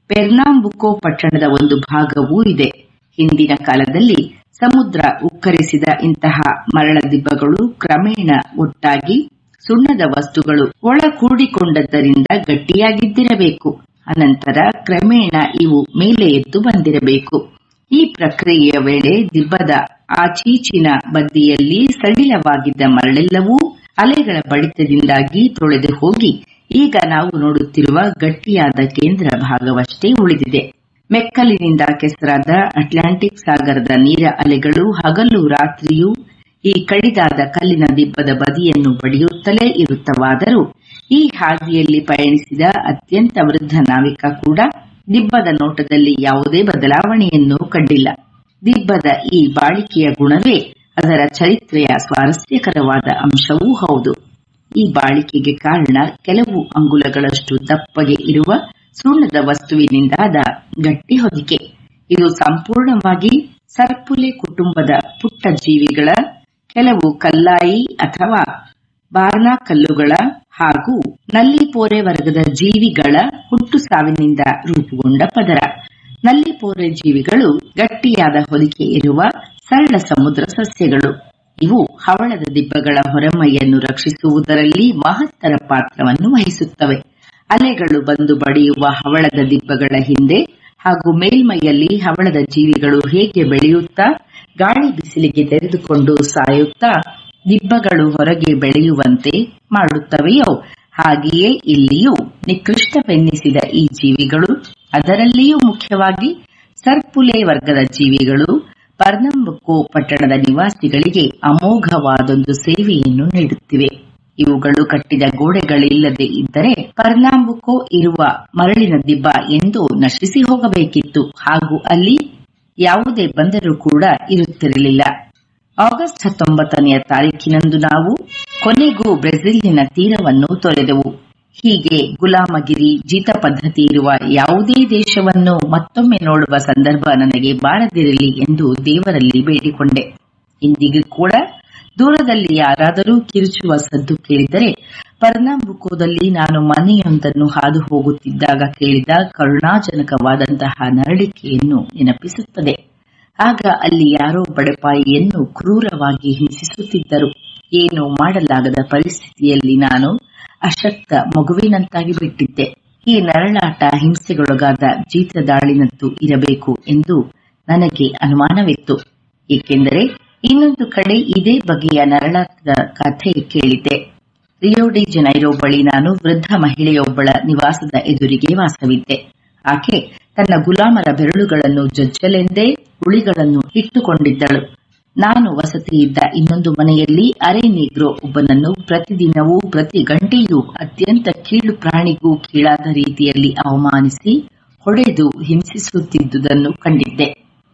ಪೆರ್ನಾಂಬುಕೋ ಪಟ್ಟಣದ ಒಂದು ಭಾಗವೂ ಇದೆ ಹಿಂದಿನ ಕಾಲದಲ್ಲಿ ಸಮುದ್ರ ಉಕ್ಕರಿಸಿದ ಇಂತಹ ಮರಳ ದಿಬ್ಬಗಳು ಕ್ರಮೇಣ ಒಟ್ಟಾಗಿ ಸುಣ್ಣದ ವಸ್ತುಗಳು ಒಳಗೂಡಿಕೊಂಡದ್ದರಿಂದ ಗಟ್ಟಿಯಾಗಿದ್ದಿರಬೇಕು ಅನಂತರ ಕ್ರಮೇಣ ಇವು ಮೇಲೆ ಎದ್ದು ಬಂದಿರಬೇಕು ಈ ಪ್ರಕ್ರಿಯೆಯ ವೇಳೆ ದಿಬ್ಬದ ಆಚೀಚಿನ ಬದಿಯಲ್ಲಿ ಸಡಿಲವಾಗಿದ್ದ ಮರಳೆಲ್ಲವೂ ಅಲೆಗಳ ಬಡಿತದಿಂದಾಗಿ ತೊಳೆದು ಹೋಗಿ ಈಗ ನಾವು ನೋಡುತ್ತಿರುವ ಗಟ್ಟಿಯಾದ ಕೇಂದ್ರ ಭಾಗವಷ್ಟೇ ಉಳಿದಿದೆ ಮೆಕ್ಕಲಿನಿಂದ ಕೆಸರಾದ ಅಟ್ಲಾಂಟಿಕ್ ಸಾಗರದ ನೀರ ಅಲೆಗಳು ಹಗಲು ರಾತ್ರಿಯೂ ಈ ಕಡಿದಾದ ಕಲ್ಲಿನ ದಿಬ್ಬದ ಬದಿಯನ್ನು ಬಡಿಯುತ್ತಲೇ ಇರುತ್ತವಾದರೂ ಈ ಹಾದಿಯಲ್ಲಿ ಪಯಣಿಸಿದ ಅತ್ಯಂತ ವೃದ್ಧ ನಾವಿಕ ಕೂಡ ದಿಬ್ಬದ ನೋಟದಲ್ಲಿ ಯಾವುದೇ ಬದಲಾವಣೆಯನ್ನು ಕಂಡಿಲ್ಲ ದಿಬ್ಬದ ಈ ಬಾಳಿಕೆಯ ಗುಣವೇ ಅದರ ಚರಿತ್ರೆಯ ಸ್ವಾರಸ್ಯಕರವಾದ ಅಂಶವೂ ಹೌದು ಈ ಬಾಳಿಕೆಗೆ ಕಾರಣ ಕೆಲವು ಅಂಗುಲಗಳಷ್ಟು ದಪ್ಪಗೆ ಇರುವ ಸುಣ್ಣದ ವಸ್ತುವಿನಿಂದಾದ ಗಟ್ಟಿ ಹೊದಿಕೆ ಇದು ಸಂಪೂರ್ಣವಾಗಿ ಸರ್ಪುಲೆ ಕುಟುಂಬದ ಪುಟ್ಟ ಜೀವಿಗಳ ಕೆಲವು ಕಲ್ಲಾಯಿ ಅಥವಾ ಬಾರ್ನಾಕಲ್ಲುಗಳ ಹಾಗೂ ನಲ್ಲಿಪೋರೆ ವರ್ಗದ ಜೀವಿಗಳ ಹುಟ್ಟು ಸಾವಿನಿಂದ ರೂಪುಗೊಂಡ ಪದರ ನಲ್ಲಿಪೋರೆ ಜೀವಿಗಳು ಗಟ್ಟಿಯಾದ ಹೊದಿಕೆ ಇರುವ ಸರಳ ಸಮುದ್ರ ಸಸ್ಯಗಳು ಇವು ಹವಳದ ದಿಬ್ಬಗಳ ಹೊರಮೈಯನ್ನು ರಕ್ಷಿಸುವುದರಲ್ಲಿ ಮಹತ್ತರ ಪಾತ್ರವನ್ನು ವಹಿಸುತ್ತವೆ ಅಲೆಗಳು ಬಂದು ಬಡಿಯುವ ಹವಳದ ದಿಬ್ಬಗಳ ಹಿಂದೆ ಹಾಗೂ ಮೇಲ್ಮೈಯಲ್ಲಿ ಹವಳದ ಜೀವಿಗಳು ಹೇಗೆ ಬೆಳೆಯುತ್ತಾ ಗಾಳಿ ಬಿಸಿಲಿಗೆ ತೆರೆದುಕೊಂಡು ಸಾಯುತ್ತಾ ದಿಬ್ಬಗಳು ಹೊರಗೆ ಬೆಳೆಯುವಂತೆ ಮಾಡುತ್ತವೆಯೋ ಹಾಗೆಯೇ ಇಲ್ಲಿಯೂ ನಿಕೃಷ್ಟವೆನ್ನಿಸಿದ ಈ ಜೀವಿಗಳು ಅದರಲ್ಲಿಯೂ ಮುಖ್ಯವಾಗಿ ಸರ್ಪುಲೆ ವರ್ಗದ ಜೀವಿಗಳು ಪರ್ನಂಬುಕೋ ಪಟ್ಟಣದ ನಿವಾಸಿಗಳಿಗೆ ಅಮೋಘವಾದೊಂದು ಸೇವೆಯನ್ನು ನೀಡುತ್ತಿವೆ ಇವುಗಳು ಕಟ್ಟಿದ ಗೋಡೆಗಳಿಲ್ಲದೆ ಇದ್ದರೆ ಪರ್ನಾಂಬುಕೋ ಇರುವ ಮರಳಿನ ದಿಬ್ಬ ಎಂದು ನಶಿಸಿ ಹೋಗಬೇಕಿತ್ತು ಹಾಗೂ ಅಲ್ಲಿ ಯಾವುದೇ ಬಂದರು ಕೂಡ ಇರುತ್ತಿರಲಿಲ್ಲ ಆಗಸ್ಟ್ ಹತ್ತೊಂಬತ್ತನೆಯ ತಾರೀಕಿನಂದು ನಾವು ಕೊನೆಗೂ ಬ್ರೆಜಿಲಿನ ತೀರವನ್ನು ತೊರೆದೆವು ಹೀಗೆ ಗುಲಾಮಗಿರಿ ಜೀತ ಪದ್ಧತಿ ಇರುವ ಯಾವುದೇ ದೇಶವನ್ನು ಮತ್ತೊಮ್ಮೆ ನೋಡುವ ಸಂದರ್ಭ ನನಗೆ ಬಾರದಿರಲಿ ಎಂದು ದೇವರಲ್ಲಿ ಬೇಡಿಕೊಂಡೆ ಇಂದಿಗೂ ಕೂಡ ದೂರದಲ್ಲಿ ಯಾರಾದರೂ ಕಿರುಚುವ ಸದ್ದು ಕೇಳಿದರೆ ಪರ್ನಾಂಬುಕೋದಲ್ಲಿ ನಾನು ಮನೆಯೊಂದನ್ನು ಹಾದು ಹೋಗುತ್ತಿದ್ದಾಗ ಕೇಳಿದ ಕರುಣಾಜನಕವಾದಂತಹ ನರಳಿಕೆಯನ್ನು ನೆನಪಿಸುತ್ತದೆ ಆಗ ಅಲ್ಲಿ ಯಾರೋ ಬಡಪಾಯಿಯನ್ನು ಕ್ರೂರವಾಗಿ ಹಿಂಸಿಸುತ್ತಿದ್ದರು ಏನು ಮಾಡಲಾಗದ ಪರಿಸ್ಥಿತಿಯಲ್ಲಿ ನಾನು ಅಶಕ್ತ ಮಗುವಿನಂತಾಗಿ ಬಿಟ್ಟಿದ್ದೆ ಈ ನರಳಾಟ ಹಿಂಸೆಗೊಳಗಾದ ಜೀತದಾಳಿನದ್ದು ಇರಬೇಕು ಎಂದು ನನಗೆ ಅನುಮಾನವಿತ್ತು ಏಕೆಂದರೆ ಇನ್ನೊಂದು ಕಡೆ ಇದೇ ಬಗೆಯ ನರಳಾಟದ ಕಥೆ ಕೇಳಿದ್ದೆ ರಿಯೋಡಿ ಜನೈರೋ ಬಳಿ ನಾನು ವೃದ್ಧ ಮಹಿಳೆಯೊಬ್ಬಳ ನಿವಾಸದ ಎದುರಿಗೆ ವಾಸವಿದ್ದೆ ಆಕೆ ತನ್ನ ಗುಲಾಮರ ಬೆರಳುಗಳನ್ನು ಜೊಜ್ಜಲೆಂದೇ ಉಳಿಗಳನ್ನು ಇಟ್ಟುಕೊಂಡಿದ್ದಳು ನಾನು ವಸತಿಯಿದ್ದ ಇನ್ನೊಂದು ಮನೆಯಲ್ಲಿ ಅರೆ ನೀಗ್ರೋ ಒಬ್ಬನನ್ನು ಪ್ರತಿದಿನವೂ ಪ್ರತಿ ಗಂಟೆಯೂ ಅತ್ಯಂತ ಕೀಳು ಪ್ರಾಣಿಗೂ ಕೀಳಾದ ರೀತಿಯಲ್ಲಿ ಅವಮಾನಿಸಿ ಹೊಡೆದು ಹಿಂಸಿಸುತ್ತಿದ್ದುದನ್ನು ಕಂಡಿದ್ದೆ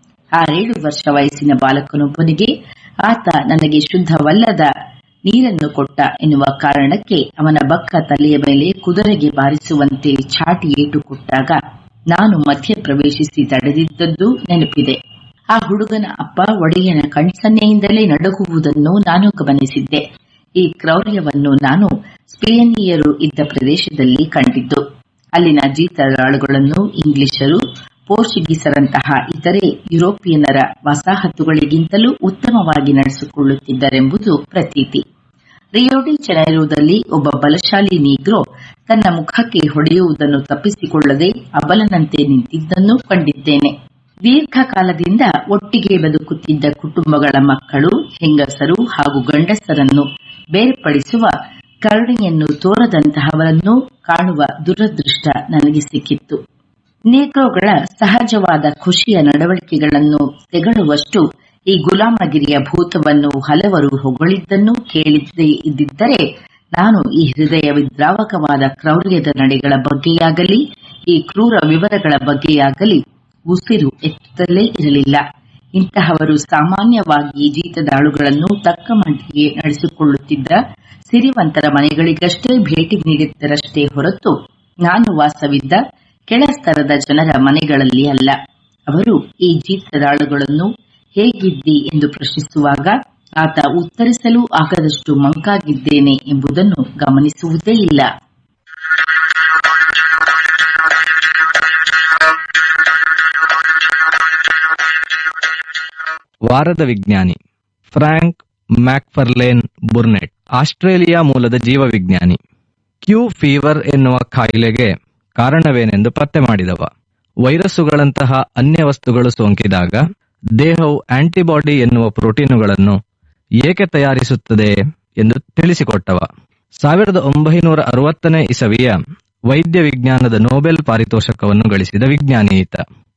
ಆರೇಳು ವರ್ಷ ವಯಸ್ಸಿನ ಬಾಲಕನೊಬ್ಬನಿಗೆ ಆತ ನನಗೆ ಶುದ್ಧವಲ್ಲದ ನೀರನ್ನು ಕೊಟ್ಟ ಎನ್ನುವ ಕಾರಣಕ್ಕೆ ಅವನ ಬಕ್ಕ ತಲೆಯ ಮೇಲೆ ಕುದುರೆಗೆ ಬಾರಿಸುವಂತೆ ಚಾಟಿ ಏಟು ಕೊಟ್ಟಾಗ ನಾನು ಮಧ್ಯ ಪ್ರವೇಶಿಸಿ ತಡೆದಿದ್ದದ್ದು ನೆನಪಿದೆ ಆ ಹುಡುಗನ ಅಪ್ಪ ಒಡೆಯನ ಕಣ್ಸನ್ನೆಯಿಂದಲೇ ನಡುಗುವುದನ್ನು ನಾನು ಗಮನಿಸಿದ್ದೆ ಈ ಕ್ರೌರ್ಯವನ್ನು ನಾನು ಸ್ಪೇನಿಯರು ಇದ್ದ ಪ್ರದೇಶದಲ್ಲಿ ಕಂಡಿದ್ದು ಅಲ್ಲಿನ ಜೀತದಾಳುಗಳನ್ನು ಇಂಗ್ಲಿಷರು ಪೋರ್ಚುಗೀಸರಂತಹ ಇತರೆ ಯುರೋಪಿಯನ್ನರ ವಸಾಹತುಗಳಿಗಿಂತಲೂ ಉತ್ತಮವಾಗಿ ನಡೆಸಿಕೊಳ್ಳುತ್ತಿದ್ದರೆಂಬುದು ಪ್ರತೀತಿ ರಿಯೋಡಿ ಚೆನೈರೋದಲ್ಲಿ ಒಬ್ಬ ಬಲಶಾಲಿ ನೀಗ್ರೋ ತನ್ನ ಮುಖಕ್ಕೆ ಹೊಡೆಯುವುದನ್ನು ತಪ್ಪಿಸಿಕೊಳ್ಳದೆ ಅಬಲನಂತೆ ನಿಂತಿದ್ದನ್ನು ಕಂಡಿದ್ದೇನೆ ದೀರ್ಘಕಾಲದಿಂದ ಒಟ್ಟಿಗೆ ಬದುಕುತ್ತಿದ್ದ ಕುಟುಂಬಗಳ ಮಕ್ಕಳು ಹೆಂಗಸರು ಹಾಗೂ ಗಂಡಸರನ್ನು ಬೇರ್ಪಡಿಸುವ ಕರುಣೆಯನ್ನು ತೋರದಂತಹವರನ್ನು ಕಾಣುವ ದುರದೃಷ್ಟ ನನಗೆ ಸಿಕ್ಕಿತ್ತು ನೇಗ್ರೋಗಳ ಸಹಜವಾದ ಖುಷಿಯ ನಡವಳಿಕೆಗಳನ್ನು ತೆಗಳುವಷ್ಟು ಈ ಗುಲಾಮಗಿರಿಯ ಭೂತವನ್ನು ಹಲವರು ಹೊಗಳಿದ್ದನ್ನು ಕೇಳಿದ್ದೇ ಇದ್ದಿದ್ದರೆ ನಾನು ಈ ಹೃದಯ ವಿದ್ರಾವಕವಾದ ಕ್ರೌರ್ಯದ ನಡೆಗಳ ಬಗ್ಗೆಯಾಗಲಿ ಈ ಕ್ರೂರ ವಿವರಗಳ ಬಗ್ಗೆಯಾಗಲಿ ಉಸಿರು ಎತ್ತಲೇ ಇರಲಿಲ್ಲ ಇಂತಹವರು ಸಾಮಾನ್ಯವಾಗಿ ಜೀತದಾಳುಗಳನ್ನು ತಕ್ಕ ಮಟ್ಟಿಗೆ ನಡೆಸಿಕೊಳ್ಳುತ್ತಿದ್ದ ಸಿರಿವಂತರ ಮನೆಗಳಿಗಷ್ಟೇ ಭೇಟಿ ನೀಡಿದ್ದರಷ್ಟೇ ಹೊರತು ನಾನು ವಾಸವಿದ್ದ ಕೆಳಸ್ತರದ ಜನರ ಮನೆಗಳಲ್ಲಿ ಅಲ್ಲ ಅವರು ಈ ಜೀತದಾಳುಗಳನ್ನು ಹೇಗಿದ್ದಿ ಎಂದು ಪ್ರಶ್ನಿಸುವಾಗ ಆತ ಉತ್ತರಿಸಲು ಆಗದಷ್ಟು ಮಂಕಾಗಿದ್ದೇನೆ ಎಂಬುದನ್ನು ಗಮನಿಸುವುದೇ ಇಲ್ಲ ವಾರದ ವಿಜ್ಞಾನಿ ಫ್ರಾಂಕ್ ಮ್ಯಾಕ್ಫರ್ಲೇನ್ ಬುರ್ನೆಟ್ ಆಸ್ಟ್ರೇಲಿಯಾ ಮೂಲದ ಜೀವವಿಜ್ಞಾನಿ ಕ್ಯೂ ಫೀವರ್ ಎನ್ನುವ ಕಾಯಿಲೆಗೆ ಕಾರಣವೇನೆಂದು ಪತ್ತೆ ಮಾಡಿದವ ವೈರಸ್ಸುಗಳಂತಹ ಅನ್ಯ ವಸ್ತುಗಳು ಸೋಂಕಿದಾಗ ದೇಹವು ಆಂಟಿಬಾಡಿ ಎನ್ನುವ ಪ್ರೋಟೀನುಗಳನ್ನು ಏಕೆ ತಯಾರಿಸುತ್ತದೆ ಎಂದು ತಿಳಿಸಿಕೊಟ್ಟವ ಸಾವಿರದ ಒಂಬೈನೂರ ಅರವತ್ತನೇ ಇಸವಿಯ ವೈದ್ಯ ವಿಜ್ಞಾನದ ನೊಬೆಲ್ ಪಾರಿತೋಷಕವನ್ನು ಗಳಿಸಿದ ವಿಜ್ಞಾನಿ ಈತ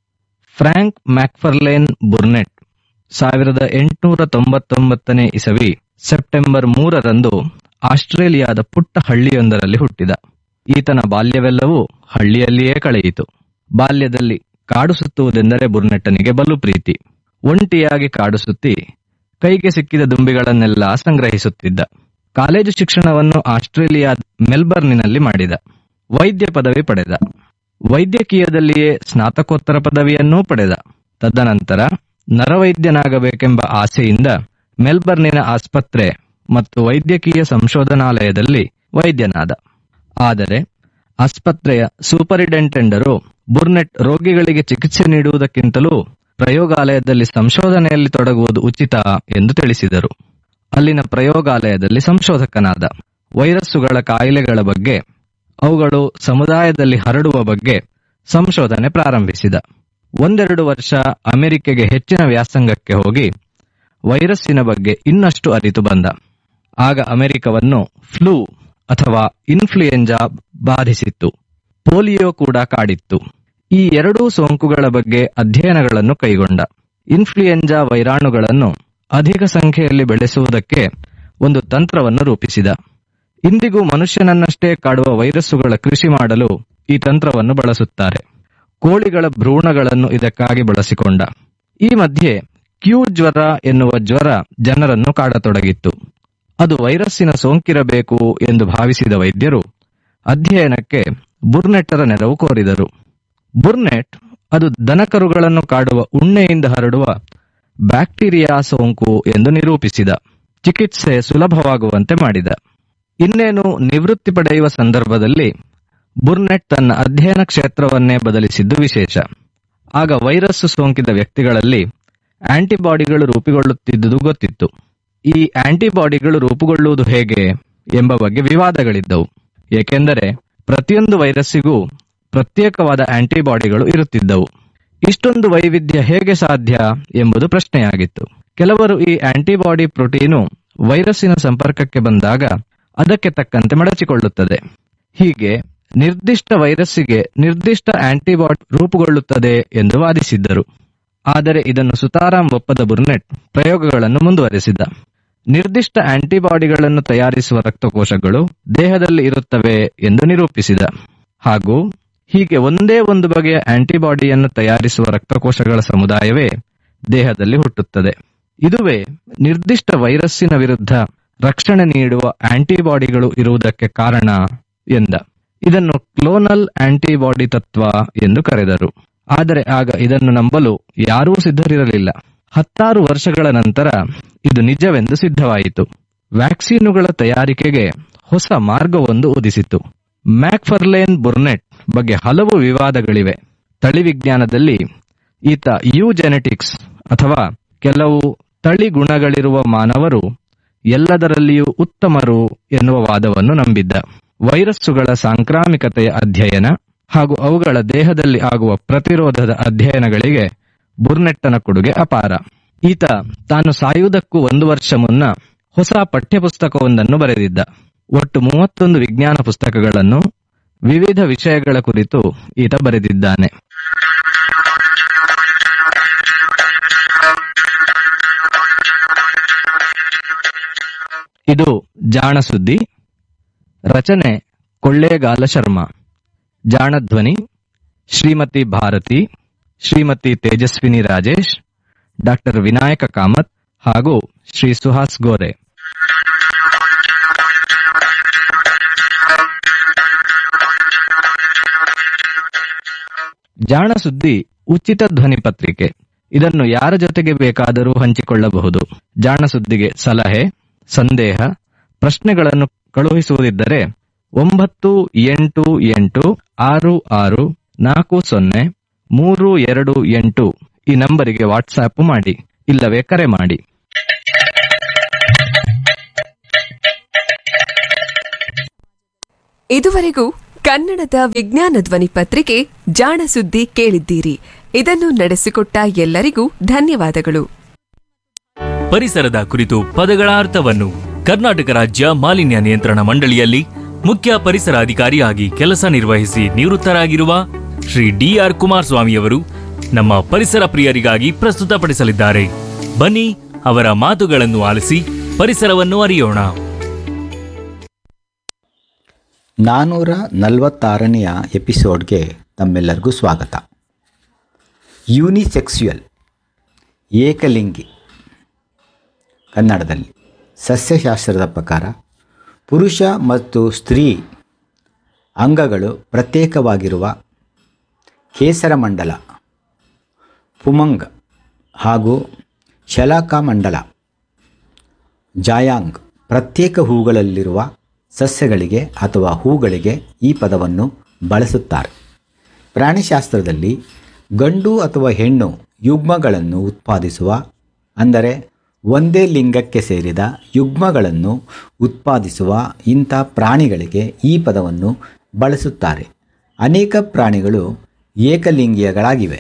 ಫ್ರಾಂಕ್ ಮ್ಯಾಕ್ಫರ್ಲೇನ್ ಬುರ್ನೆಟ್ ಸಾವಿರದ ಎಂಟುನೂರ ತೊಂಬತ್ತೊಂಬತ್ತನೇ ಇಸವಿ ಸೆಪ್ಟೆಂಬರ್ ಮೂರರಂದು ಆಸ್ಟ್ರೇಲಿಯಾದ ಪುಟ್ಟ ಹಳ್ಳಿಯೊಂದರಲ್ಲಿ ಹುಟ್ಟಿದ ಈತನ ಬಾಲ್ಯವೆಲ್ಲವೂ ಹಳ್ಳಿಯಲ್ಲಿಯೇ ಕಳೆಯಿತು ಬಾಲ್ಯದಲ್ಲಿ ಕಾಡು ಸುತ್ತುವುದೆಂದರೆ ಬುರ್ನೆಟ್ಟನಿಗೆ ಬಲು ಪ್ರೀತಿ ಒಂಟಿಯಾಗಿ ಕಾಡು ಸುತ್ತಿ ಕೈಗೆ ಸಿಕ್ಕಿದ ದುಂಬಿಗಳನ್ನೆಲ್ಲ ಸಂಗ್ರಹಿಸುತ್ತಿದ್ದ ಕಾಲೇಜು ಶಿಕ್ಷಣವನ್ನು ಆಸ್ಟ್ರೇಲಿಯಾದ ಮೆಲ್ಬರ್ನಿನಲ್ಲಿ ಮಾಡಿದ ವೈದ್ಯ ಪದವಿ ಪಡೆದ ವೈದ್ಯಕೀಯದಲ್ಲಿಯೇ ಸ್ನಾತಕೋತ್ತರ ಪದವಿಯನ್ನೂ ಪಡೆದ ತದನಂತರ ನರವೈದ್ಯನಾಗಬೇಕೆಂಬ ಆಸೆಯಿಂದ ಮೆಲ್ಬರ್ನಿನ ಆಸ್ಪತ್ರೆ ಮತ್ತು ವೈದ್ಯಕೀಯ ಸಂಶೋಧನಾಲಯದಲ್ಲಿ ವೈದ್ಯನಾದ ಆದರೆ ಆಸ್ಪತ್ರೆಯ ಸೂಪರಿಂಟೆಂಡರು ಬುರ್ನೆಟ್ ರೋಗಿಗಳಿಗೆ ಚಿಕಿತ್ಸೆ ನೀಡುವುದಕ್ಕಿಂತಲೂ ಪ್ರಯೋಗಾಲಯದಲ್ಲಿ ಸಂಶೋಧನೆಯಲ್ಲಿ ತೊಡಗುವುದು ಉಚಿತ ಎಂದು ತಿಳಿಸಿದರು ಅಲ್ಲಿನ ಪ್ರಯೋಗಾಲಯದಲ್ಲಿ ಸಂಶೋಧಕನಾದ ವೈರಸ್ಸುಗಳ ಕಾಯಿಲೆಗಳ ಬಗ್ಗೆ ಅವುಗಳು ಸಮುದಾಯದಲ್ಲಿ ಹರಡುವ ಬಗ್ಗೆ ಸಂಶೋಧನೆ ಪ್ರಾರಂಭಿಸಿದ ಒಂದೆರಡು ವರ್ಷ ಅಮೆರಿಕೆಗೆ ಹೆಚ್ಚಿನ ವ್ಯಾಸಂಗಕ್ಕೆ ಹೋಗಿ ವೈರಸ್ಸಿನ ಬಗ್ಗೆ ಇನ್ನಷ್ಟು ಅರಿತು ಬಂದ ಆಗ ಅಮೆರಿಕವನ್ನು ಫ್ಲೂ ಅಥವಾ ಇನ್ಫ್ಲುಯೆಂಜಾ ಬಾಧಿಸಿತ್ತು ಪೋಲಿಯೋ ಕೂಡ ಕಾಡಿತ್ತು ಈ ಎರಡೂ ಸೋಂಕುಗಳ ಬಗ್ಗೆ ಅಧ್ಯಯನಗಳನ್ನು ಕೈಗೊಂಡ ಇನ್ಫ್ಲುಯೆಂಜಾ ವೈರಾಣುಗಳನ್ನು ಅಧಿಕ ಸಂಖ್ಯೆಯಲ್ಲಿ ಬೆಳೆಸುವುದಕ್ಕೆ ಒಂದು ತಂತ್ರವನ್ನು ರೂಪಿಸಿದ ಇಂದಿಗೂ ಮನುಷ್ಯನನ್ನಷ್ಟೇ ಕಾಡುವ ವೈರಸ್ಸುಗಳ ಕೃಷಿ ಮಾಡಲು ಈ ತಂತ್ರವನ್ನು ಬಳಸುತ್ತಾರೆ ಕೋಳಿಗಳ ಭ್ರೂಣಗಳನ್ನು ಇದಕ್ಕಾಗಿ ಬಳಸಿಕೊಂಡ ಈ ಮಧ್ಯೆ ಕ್ಯೂ ಜ್ವರ ಎನ್ನುವ ಜ್ವರ ಜನರನ್ನು ಕಾಡತೊಡಗಿತ್ತು ಅದು ವೈರಸ್ಸಿನ ಸೋಂಕಿರಬೇಕು ಎಂದು ಭಾವಿಸಿದ ವೈದ್ಯರು ಅಧ್ಯಯನಕ್ಕೆ ಬುರ್ನೆಟ್ಟರ ನೆರವು ಕೋರಿದರು ಬುರ್ನೆಟ್ ಅದು ದನಕರುಗಳನ್ನು ಕಾಡುವ ಉಣ್ಣೆಯಿಂದ ಹರಡುವ ಬ್ಯಾಕ್ಟೀರಿಯಾ ಸೋಂಕು ಎಂದು ನಿರೂಪಿಸಿದ ಚಿಕಿತ್ಸೆ ಸುಲಭವಾಗುವಂತೆ ಮಾಡಿದ ಇನ್ನೇನು ನಿವೃತ್ತಿ ಪಡೆಯುವ ಸಂದರ್ಭದಲ್ಲಿ ಬುರ್ನೆಟ್ ತನ್ನ ಅಧ್ಯಯನ ಕ್ಷೇತ್ರವನ್ನೇ ಬದಲಿಸಿದ್ದು ವಿಶೇಷ ಆಗ ವೈರಸ್ ಸೋಂಕಿದ ವ್ಯಕ್ತಿಗಳಲ್ಲಿ ಆಂಟಿಬಾಡಿಗಳು ರೂಪುಗೊಳ್ಳುತ್ತಿದ್ದುದು ಗೊತ್ತಿತ್ತು ಈ ಆಂಟಿಬಾಡಿಗಳು ರೂಪುಗೊಳ್ಳುವುದು ಹೇಗೆ ಎಂಬ ಬಗ್ಗೆ ವಿವಾದಗಳಿದ್ದವು ಏಕೆಂದರೆ ಪ್ರತಿಯೊಂದು ವೈರಸ್ಸಿಗೂ ಪ್ರತ್ಯೇಕವಾದ ಆಂಟಿಬಾಡಿಗಳು ಇರುತ್ತಿದ್ದವು ಇಷ್ಟೊಂದು ವೈವಿಧ್ಯ ಹೇಗೆ ಸಾಧ್ಯ ಎಂಬುದು ಪ್ರಶ್ನೆಯಾಗಿತ್ತು ಕೆಲವರು ಈ ಆಂಟಿಬಾಡಿ ಪ್ರೋಟೀನು ವೈರಸ್ಸಿನ ಸಂಪರ್ಕಕ್ಕೆ ಬಂದಾಗ ಅದಕ್ಕೆ ತಕ್ಕಂತೆ ಮಡಚಿಕೊಳ್ಳುತ್ತದೆ ಹೀಗೆ ನಿರ್ದಿಷ್ಟ ವೈರಸ್ಸಿಗೆ ನಿರ್ದಿಷ್ಟ ಆಂಟಿಬಾಡಿ ರೂಪುಗೊಳ್ಳುತ್ತದೆ ಎಂದು ವಾದಿಸಿದ್ದರು ಆದರೆ ಇದನ್ನು ಸುತಾರಾಂ ಒಪ್ಪದ ಬುರ್ನೆಟ್ ಪ್ರಯೋಗಗಳನ್ನು ಮುಂದುವರೆಸಿದ ನಿರ್ದಿಷ್ಟ ಆಂಟಿಬಾಡಿಗಳನ್ನು ತಯಾರಿಸುವ ರಕ್ತಕೋಶಗಳು ದೇಹದಲ್ಲಿ ಇರುತ್ತವೆ ಎಂದು ನಿರೂಪಿಸಿದ ಹಾಗೂ ಹೀಗೆ ಒಂದೇ ಒಂದು ಬಗೆಯ ಆಂಟಿಬಾಡಿಯನ್ನು ತಯಾರಿಸುವ ರಕ್ತಕೋಶಗಳ ಸಮುದಾಯವೇ ದೇಹದಲ್ಲಿ ಹುಟ್ಟುತ್ತದೆ ಇದುವೇ ನಿರ್ದಿಷ್ಟ ವೈರಸ್ಸಿನ ವಿರುದ್ಧ ರಕ್ಷಣೆ ನೀಡುವ ಆಂಟಿಬಾಡಿಗಳು ಇರುವುದಕ್ಕೆ ಕಾರಣ ಎಂದ ಇದನ್ನು ಕ್ಲೋನಲ್ ಆಂಟಿಬಾಡಿ ತತ್ವ ಎಂದು ಕರೆದರು ಆದರೆ ಆಗ ಇದನ್ನು ನಂಬಲು ಯಾರೂ ಸಿದ್ಧರಿರಲಿಲ್ಲ ಹತ್ತಾರು ವರ್ಷಗಳ ನಂತರ ಇದು ನಿಜವೆಂದು ಸಿದ್ಧವಾಯಿತು ವ್ಯಾಕ್ಸಿನುಗಳ ತಯಾರಿಕೆಗೆ ಹೊಸ ಮಾರ್ಗವೊಂದು ಉದಿಸಿತು ಮ್ಯಾಕ್ಫರ್ಲೇನ್ ಬುರ್ನೆಟ್ ಬಗ್ಗೆ ಹಲವು ವಿವಾದಗಳಿವೆ ತಳಿ ವಿಜ್ಞಾನದಲ್ಲಿ ಈತ ಯುಜೆನೆಟಿಕ್ಸ್ ಅಥವಾ ಕೆಲವು ತಳಿ ಗುಣಗಳಿರುವ ಮಾನವರು ಎಲ್ಲದರಲ್ಲಿಯೂ ಉತ್ತಮರು ಎನ್ನುವ ವಾದವನ್ನು ನಂಬಿದ್ದ ವೈರಸ್ಸುಗಳ ಸಾಂಕ್ರಾಮಿಕತೆಯ ಅಧ್ಯಯನ ಹಾಗೂ ಅವುಗಳ ದೇಹದಲ್ಲಿ ಆಗುವ ಪ್ರತಿರೋಧದ ಅಧ್ಯಯನಗಳಿಗೆ ಬುರ್ನೆಟ್ಟನ ಕೊಡುಗೆ ಅಪಾರ ಈತ ತಾನು ಸಾಯುವುದಕ್ಕೂ ಒಂದು ವರ್ಷ ಮುನ್ನ ಹೊಸ ಪಠ್ಯಪುಸ್ತಕವೊಂದನ್ನು ಬರೆದಿದ್ದ ಒಟ್ಟು ಮೂವತ್ತೊಂದು ವಿಜ್ಞಾನ ಪುಸ್ತಕಗಳನ್ನು ವಿವಿಧ ವಿಷಯಗಳ ಕುರಿತು ಈತ ಬರೆದಿದ್ದಾನೆ ಇದು ಜಾಣ ಸುದ್ದಿ ರಚನೆ ಕೊಳ್ಳೇಗಾಲ ಶರ್ಮಾ ಜಾಣಧ್ವನಿ ಶ್ರೀಮತಿ ಭಾರತಿ ಶ್ರೀಮತಿ ತೇಜಸ್ವಿನಿ ರಾಜೇಶ್ ಡಾಕ್ಟರ್ ವಿನಾಯಕ ಕಾಮತ್ ಹಾಗೂ ಶ್ರೀ ಸುಹಾಸ್ ಗೋರೆ ಜಾಣ ಸುದ್ದಿ ಉಚಿತ ಧ್ವನಿ ಪತ್ರಿಕೆ ಇದನ್ನು ಯಾರ ಜೊತೆಗೆ ಬೇಕಾದರೂ ಹಂಚಿಕೊಳ್ಳಬಹುದು ಜಾಣ ಸುದ್ದಿಗೆ ಸಲಹೆ ಸಂದೇಹ ಪ್ರಶ್ನೆಗಳನ್ನು ಕಳುಹಿಸುವುದಿದ್ದರೆ ಒಂಬತ್ತು ಎಂಟು ಎಂಟು ಆರು ಆರು ನಾಲ್ಕು ಸೊನ್ನೆ ಮೂರು ಎರಡು ಎಂಟು ಈ ನಂಬರಿಗೆ ವಾಟ್ಸಾಪ್ ಮಾಡಿ ಇಲ್ಲವೇ ಕರೆ ಮಾಡಿ ಇದುವರೆಗೂ ಕನ್ನಡದ ವಿಜ್ಞಾನ ಧ್ವನಿ ಪತ್ರಿಕೆ ಜಾಣ ಸುದ್ದಿ ಕೇಳಿದ್ದೀರಿ ಇದನ್ನು ನಡೆಸಿಕೊಟ್ಟ ಎಲ್ಲರಿಗೂ ಧನ್ಯವಾದಗಳು ಪರಿಸರದ ಕುರಿತು ಪದಗಳ ಅರ್ಥವನ್ನು ಕರ್ನಾಟಕ ರಾಜ್ಯ ಮಾಲಿನ್ಯ ನಿಯಂತ್ರಣ ಮಂಡಳಿಯಲ್ಲಿ ಮುಖ್ಯ ಪರಿಸರ ಅಧಿಕಾರಿಯಾಗಿ ಕೆಲಸ ನಿರ್ವಹಿಸಿ ನಿವೃತ್ತರಾಗಿರುವ ಶ್ರೀ ಡಿಆರ್ ಕುಮಾರಸ್ವಾಮಿಯವರು ನಮ್ಮ ಪರಿಸರ ಪ್ರಿಯರಿಗಾಗಿ ಪ್ರಸ್ತುತಪಡಿಸಲಿದ್ದಾರೆ ಬನ್ನಿ ಅವರ ಮಾತುಗಳನ್ನು ಆಲಿಸಿ ಪರಿಸರವನ್ನು ಅರಿಯೋಣ ನಾನ್ನೂರ ನಲವತ್ತಾರನೆಯ ಎಪಿಸೋಡ್ಗೆ ತಮ್ಮೆಲ್ಲರಿಗೂ ಸ್ವಾಗತ ಯೂನಿಸೆಕ್ಸ್ಯುಯಲ್ ಏಕಲಿಂಗಿ ಕನ್ನಡದಲ್ಲಿ ಸಸ್ಯಶಾಸ್ತ್ರದ ಪ್ರಕಾರ ಪುರುಷ ಮತ್ತು ಸ್ತ್ರೀ ಅಂಗಗಳು ಪ್ರತ್ಯೇಕವಾಗಿರುವ ಕೇಸರಮಂಡಲ ಪುಮಂಗ್ ಹಾಗೂ ಶಲಾಕಾಮಂಡಲ ಜಾಯಾಂಗ್ ಪ್ರತ್ಯೇಕ ಹೂಗಳಲ್ಲಿರುವ ಸಸ್ಯಗಳಿಗೆ ಅಥವಾ ಹೂಗಳಿಗೆ ಈ ಪದವನ್ನು ಬಳಸುತ್ತಾರೆ ಪ್ರಾಣಿಶಾಸ್ತ್ರದಲ್ಲಿ ಗಂಡು ಅಥವಾ ಹೆಣ್ಣು ಯುಗ್ಮಗಳನ್ನು ಉತ್ಪಾದಿಸುವ ಅಂದರೆ ಒಂದೇ ಲಿಂಗಕ್ಕೆ ಸೇರಿದ ಯುಗ್ಮಗಳನ್ನು ಉತ್ಪಾದಿಸುವ ಇಂಥ ಪ್ರಾಣಿಗಳಿಗೆ ಈ ಪದವನ್ನು ಬಳಸುತ್ತಾರೆ ಅನೇಕ ಪ್ರಾಣಿಗಳು ಏಕಲಿಂಗಿಯಗಳಾಗಿವೆ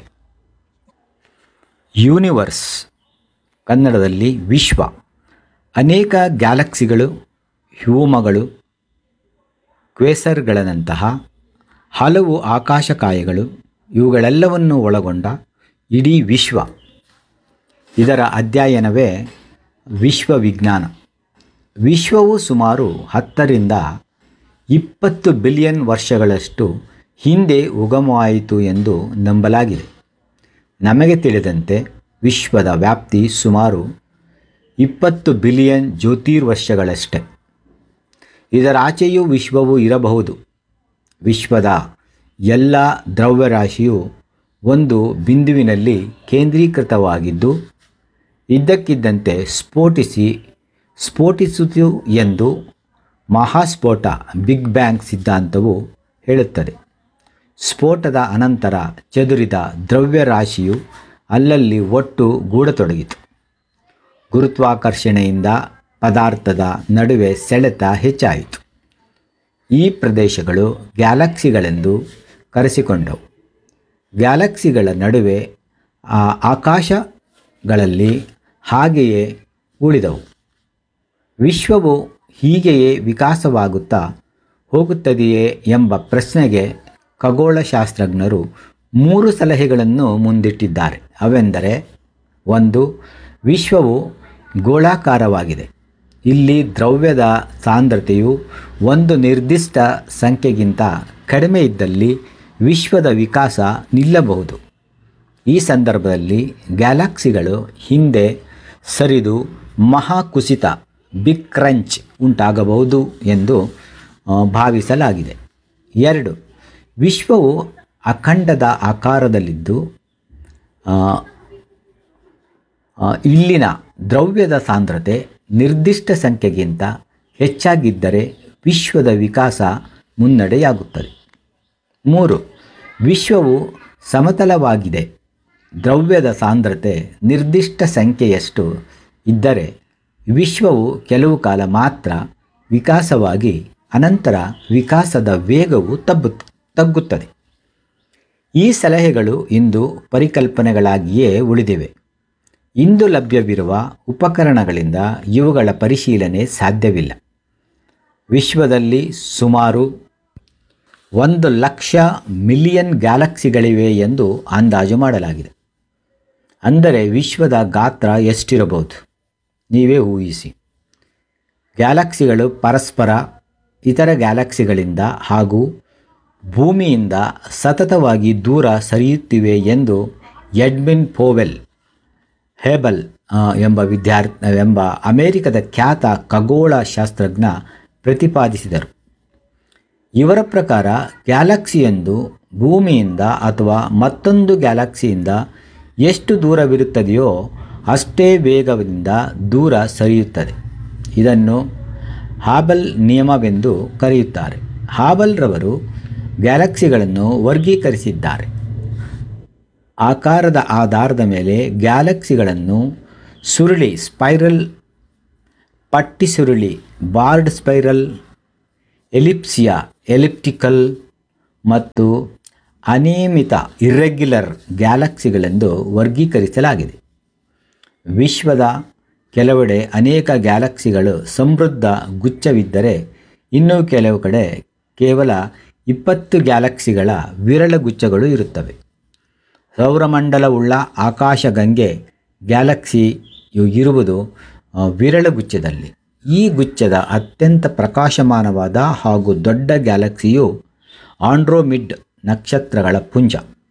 ಯೂನಿವರ್ಸ್ ಕನ್ನಡದಲ್ಲಿ ವಿಶ್ವ ಅನೇಕ ಗ್ಯಾಲಕ್ಸಿಗಳು ಹ್ಯೂಮಗಳು ಕ್ವೇಸರ್ಗಳಂತಹ ಹಲವು ಆಕಾಶಕಾಯಗಳು ಇವುಗಳೆಲ್ಲವನ್ನು ಒಳಗೊಂಡ ಇಡೀ ವಿಶ್ವ ಇದರ ಅಧ್ಯಯನವೇ ವಿಶ್ವವಿಜ್ಞಾನ ವಿಶ್ವವು ಸುಮಾರು ಹತ್ತರಿಂದ ಇಪ್ಪತ್ತು ಬಿಲಿಯನ್ ವರ್ಷಗಳಷ್ಟು ಹಿಂದೆ ಉಗಮವಾಯಿತು ಎಂದು ನಂಬಲಾಗಿದೆ ನಮಗೆ ತಿಳಿದಂತೆ ವಿಶ್ವದ ವ್ಯಾಪ್ತಿ ಸುಮಾರು ಇಪ್ಪತ್ತು ಬಿಲಿಯನ್ ಜ್ಯೋತಿರ್ವರ್ಷಗಳಷ್ಟೇ ಇದರಾಚೆಯೂ ವಿಶ್ವವು ಇರಬಹುದು ವಿಶ್ವದ ಎಲ್ಲ ದ್ರವ್ಯರಾಶಿಯು ಒಂದು ಬಿಂದುವಿನಲ್ಲಿ ಕೇಂದ್ರೀಕೃತವಾಗಿದ್ದು ಇದ್ದಕ್ಕಿದ್ದಂತೆ ಸ್ಫೋಟಿಸಿ ಸ್ಫೋಟಿಸಿತು ಎಂದು ಮಹಾಸ್ಫೋಟ ಬಿಗ್ ಬ್ಯಾಂಗ್ ಸಿದ್ಧಾಂತವು ಹೇಳುತ್ತದೆ ಸ್ಫೋಟದ ಅನಂತರ ಚದುರಿದ ದ್ರವ್ಯರಾಶಿಯು ಅಲ್ಲಲ್ಲಿ ಒಟ್ಟು ಗೂಡತೊಡಗಿತು ಗುರುತ್ವಾಕರ್ಷಣೆಯಿಂದ ಪದಾರ್ಥದ ನಡುವೆ ಸೆಳೆತ ಹೆಚ್ಚಾಯಿತು ಈ ಪ್ರದೇಶಗಳು ಗ್ಯಾಲಕ್ಸಿಗಳೆಂದು ಕರೆಸಿಕೊಂಡವು ಗ್ಯಾಲಕ್ಸಿಗಳ ನಡುವೆ ಆ ಆಕಾಶಗಳಲ್ಲಿ ಹಾಗೆಯೇ ಉಳಿದವು ವಿಶ್ವವು ಹೀಗೆಯೇ ವಿಕಾಸವಾಗುತ್ತಾ ಹೋಗುತ್ತದೆಯೇ ಎಂಬ ಪ್ರಶ್ನೆಗೆ ಖಗೋಳಶಾಸ್ತ್ರಜ್ಞರು ಮೂರು ಸಲಹೆಗಳನ್ನು ಮುಂದಿಟ್ಟಿದ್ದಾರೆ ಅವೆಂದರೆ ಒಂದು ವಿಶ್ವವು ಗೋಳಾಕಾರವಾಗಿದೆ ಇಲ್ಲಿ ದ್ರವ್ಯದ ಸಾಂದ್ರತೆಯು ಒಂದು ನಿರ್ದಿಷ್ಟ ಸಂಖ್ಯೆಗಿಂತ ಕಡಿಮೆ ಇದ್ದಲ್ಲಿ ವಿಶ್ವದ ವಿಕಾಸ ನಿಲ್ಲಬಹುದು ಈ ಸಂದರ್ಭದಲ್ಲಿ ಗ್ಯಾಲಕ್ಸಿಗಳು ಹಿಂದೆ ಸರಿದು ಮಹಾಕುಸಿತ ಬಿಗ್ ಕ್ರಂಚ್ ಉಂಟಾಗಬಹುದು ಎಂದು ಆ, ಭಾವಿಸಲಾಗಿದೆ ಎರಡು ವಿಶ್ವವು ಅಖಂಡದ ಆಕಾರದಲ್ಲಿದ್ದು ಆ, ಆ, ಇಲ್ಲಿನ ದ್ರವ್ಯದ ಸಾಂದ್ರತೆ ನಿರ್ದಿಷ್ಟ ಸಂಖ್ಯೆಗಿಂತ ಹೆಚ್ಚಾಗಿದ್ದರೆ ವಿಶ್ವದ ವಿಕಾಸ ಮುನ್ನಡೆಯಾಗುತ್ತದೆ ಮೂರು ವಿಶ್ವವು ಸಮತಲವಾಗಿದೆ ದ್ರವ್ಯದ ಸಾಂದ್ರತೆ ನಿರ್ದಿಷ್ಟ ಸಂಖ್ಯೆಯಷ್ಟು ಇದ್ದರೆ ವಿಶ್ವವು ಕೆಲವು ಕಾಲ ಮಾತ್ರ ವಿಕಾಸವಾಗಿ ಅನಂತರ ವಿಕಾಸದ ವೇಗವು ತಬ್ಬು ತಗ್ಗುತ್ತದೆ ಈ ಸಲಹೆಗಳು ಇಂದು ಪರಿಕಲ್ಪನೆಗಳಾಗಿಯೇ ಉಳಿದಿವೆ ಇಂದು ಲಭ್ಯವಿರುವ ಉಪಕರಣಗಳಿಂದ ಇವುಗಳ ಪರಿಶೀಲನೆ ಸಾಧ್ಯವಿಲ್ಲ ವಿಶ್ವದಲ್ಲಿ ಸುಮಾರು ಒಂದು ಲಕ್ಷ ಮಿಲಿಯನ್ ಗ್ಯಾಲಕ್ಸಿಗಳಿವೆ ಎಂದು ಅಂದಾಜು ಮಾಡಲಾಗಿದೆ ಅಂದರೆ ವಿಶ್ವದ ಗಾತ್ರ ಎಷ್ಟಿರಬಹುದು ನೀವೇ ಊಹಿಸಿ ಗ್ಯಾಲಕ್ಸಿಗಳು ಪರಸ್ಪರ ಇತರ ಗ್ಯಾಲಕ್ಸಿಗಳಿಂದ ಹಾಗೂ ಭೂಮಿಯಿಂದ ಸತತವಾಗಿ ದೂರ ಸರಿಯುತ್ತಿವೆ ಎಂದು ಎಡ್ಮಿನ್ ಪೋವೆಲ್ ಹೇಬಲ್ ಆ, ಎಂಬ ವಿದ್ಯಾರ್ಥಿ ಎಂಬ ಅಮೆರಿಕದ ಖ್ಯಾತ ಖಗೋಳ ಶಾಸ್ತ್ರಜ್ಞ ಪ್ರತಿಪಾದಿಸಿದರು ಇವರ ಪ್ರಕಾರ ಗ್ಯಾಲಕ್ಸಿಯೊಂದು ಭೂಮಿಯಿಂದ ಅಥವಾ ಮತ್ತೊಂದು ಗ್ಯಾಲಕ್ಸಿಯಿಂದ ಎಷ್ಟು ದೂರವಿರುತ್ತದೆಯೋ ಅಷ್ಟೇ ವೇಗದಿಂದ ದೂರ ಸರಿಯುತ್ತದೆ ಇದನ್ನು ಹಾಬಲ್ ನಿಯಮವೆಂದು ಕರೆಯುತ್ತಾರೆ ಹಾಬಲ್ರವರು ಗ್ಯಾಲಕ್ಸಿಗಳನ್ನು ವರ್ಗೀಕರಿಸಿದ್ದಾರೆ ಆಕಾರದ ಆಧಾರದ ಮೇಲೆ ಗ್ಯಾಲಕ್ಸಿಗಳನ್ನು ಸುರುಳಿ ಸ್ಪೈರಲ್ ಪಟ್ಟಿ ಸುರುಳಿ ಬಾರ್ಡ್ ಸ್ಪೈರಲ್ ಎಲಿಪ್ಸಿಯಾ ಎಲಿಪ್ಟಿಕಲ್ ಮತ್ತು ಅನಿಯಮಿತ ಇರ್ರೆಗ್ಯುಲರ್ ಗ್ಯಾಲಕ್ಸಿಗಳೆಂದು ವರ್ಗೀಕರಿಸಲಾಗಿದೆ ವಿಶ್ವದ ಕೆಲವೆಡೆ ಅನೇಕ ಗ್ಯಾಲಕ್ಸಿಗಳು ಸಮೃದ್ಧ ಗುಚ್ಛವಿದ್ದರೆ ಇನ್ನೂ ಕೆಲವು ಕಡೆ ಕೇವಲ ಇಪ್ಪತ್ತು ಗ್ಯಾಲಕ್ಸಿಗಳ ವಿರಳ ಗುಚ್ಛಗಳು ಇರುತ್ತವೆ ಸೌರಮಂಡಲವುಳ್ಳ ಆಕಾಶಗಂಗೆ ಗ್ಯಾಲಕ್ಸಿಯು ಇರುವುದು ಆ, ವಿರಳ ಗುಚ್ಛದಲ್ಲಿ ಈ ಗುಚ್ಛದ ಅತ್ಯಂತ ಪ್ರಕಾಶಮಾನವಾದ ಹಾಗೂ ದೊಡ್ಡ ಗ್ಯಾಲಕ್ಸಿಯು ಆಂಡ್ರೋಮಿಡ್ ನಕ್ಷತ್ರಗಳ ಪುಂಜ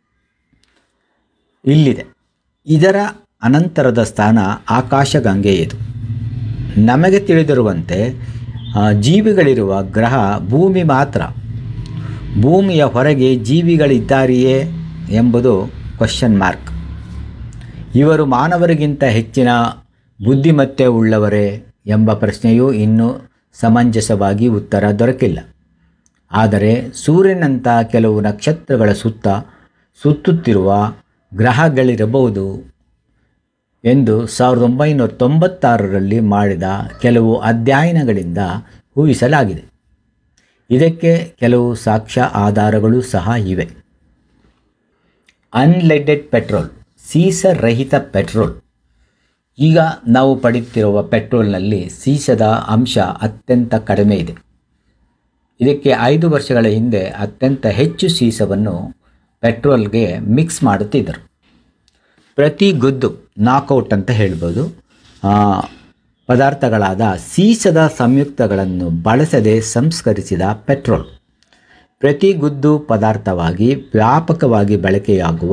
ಇಲ್ಲಿದೆ ಇದರ ಅನಂತರದ ಸ್ಥಾನ ಆಕಾಶಗಂಗೆಯದು ನಮಗೆ ತಿಳಿದಿರುವಂತೆ ಆ, ಜೀವಿಗಳಿರುವ ಗ್ರಹ ಭೂಮಿ ಮಾತ್ರ ಭೂಮಿಯ ಹೊರಗೆ ಜೀವಿಗಳಿದ್ದಾರೆಯೇ ಎಂಬುದು ಕ್ವಶನ್ ಮಾರ್ಕ್ ಇವರು ಮಾನವರಿಗಿಂತ ಹೆಚ್ಚಿನ ಬುದ್ಧಿಮತ್ತೆ ಉಳ್ಳವರೇ ಎಂಬ ಪ್ರಶ್ನೆಯೂ ಇನ್ನೂ ಸಮಂಜಸವಾಗಿ ಉತ್ತರ ದೊರಕಿಲ್ಲ ಆದರೆ ಸೂರ್ಯನಂಥ ಕೆಲವು ನಕ್ಷತ್ರಗಳ ಸುತ್ತ ಸುತ್ತುತ್ತಿರುವ ಗ್ರಹಗಳಿರಬಹುದು ಎಂದು ಸಾವಿರದ ಒಂಬೈನೂರ ತೊಂಬತ್ತಾರರಲ್ಲಿ ಮಾಡಿದ ಕೆಲವು ಅಧ್ಯಯನಗಳಿಂದ ಊಹಿಸಲಾಗಿದೆ ಇದಕ್ಕೆ ಕೆಲವು ಸಾಕ್ಷ್ಯ ಆಧಾರಗಳು ಸಹ ಇವೆ ಅನ್ಲೆಡೆಡ್ ಪೆಟ್ರೋಲ್ ಸೀಸರಹಿತ ಪೆಟ್ರೋಲ್ ಈಗ ನಾವು ಪಡೆಯುತ್ತಿರುವ ಪೆಟ್ರೋಲ್ನಲ್ಲಿ ಸೀಸದ ಅಂಶ ಅತ್ಯಂತ ಕಡಿಮೆ ಇದೆ ಇದಕ್ಕೆ ಐದು ವರ್ಷಗಳ ಹಿಂದೆ ಅತ್ಯಂತ ಹೆಚ್ಚು ಸೀಸವನ್ನು ಪೆಟ್ರೋಲ್ಗೆ ಮಿಕ್ಸ್ ಮಾಡುತ್ತಿದ್ದರು ಪ್ರತಿ ಗುದ್ದು ನಾಕೌಟ್ ಅಂತ ಹೇಳ್ಬೋದು ಆ, ಪದಾರ್ಥಗಳಾದ ಸೀಸದ ಸಂಯುಕ್ತಗಳನ್ನು ಬಳಸದೆ ಸಂಸ್ಕರಿಸಿದ ಪೆಟ್ರೋಲ್ ಪ್ರತಿ ಗುದ್ದು ಪದಾರ್ಥವಾಗಿ ವ್ಯಾಪಕವಾಗಿ ಬಳಕೆಯಾಗುವ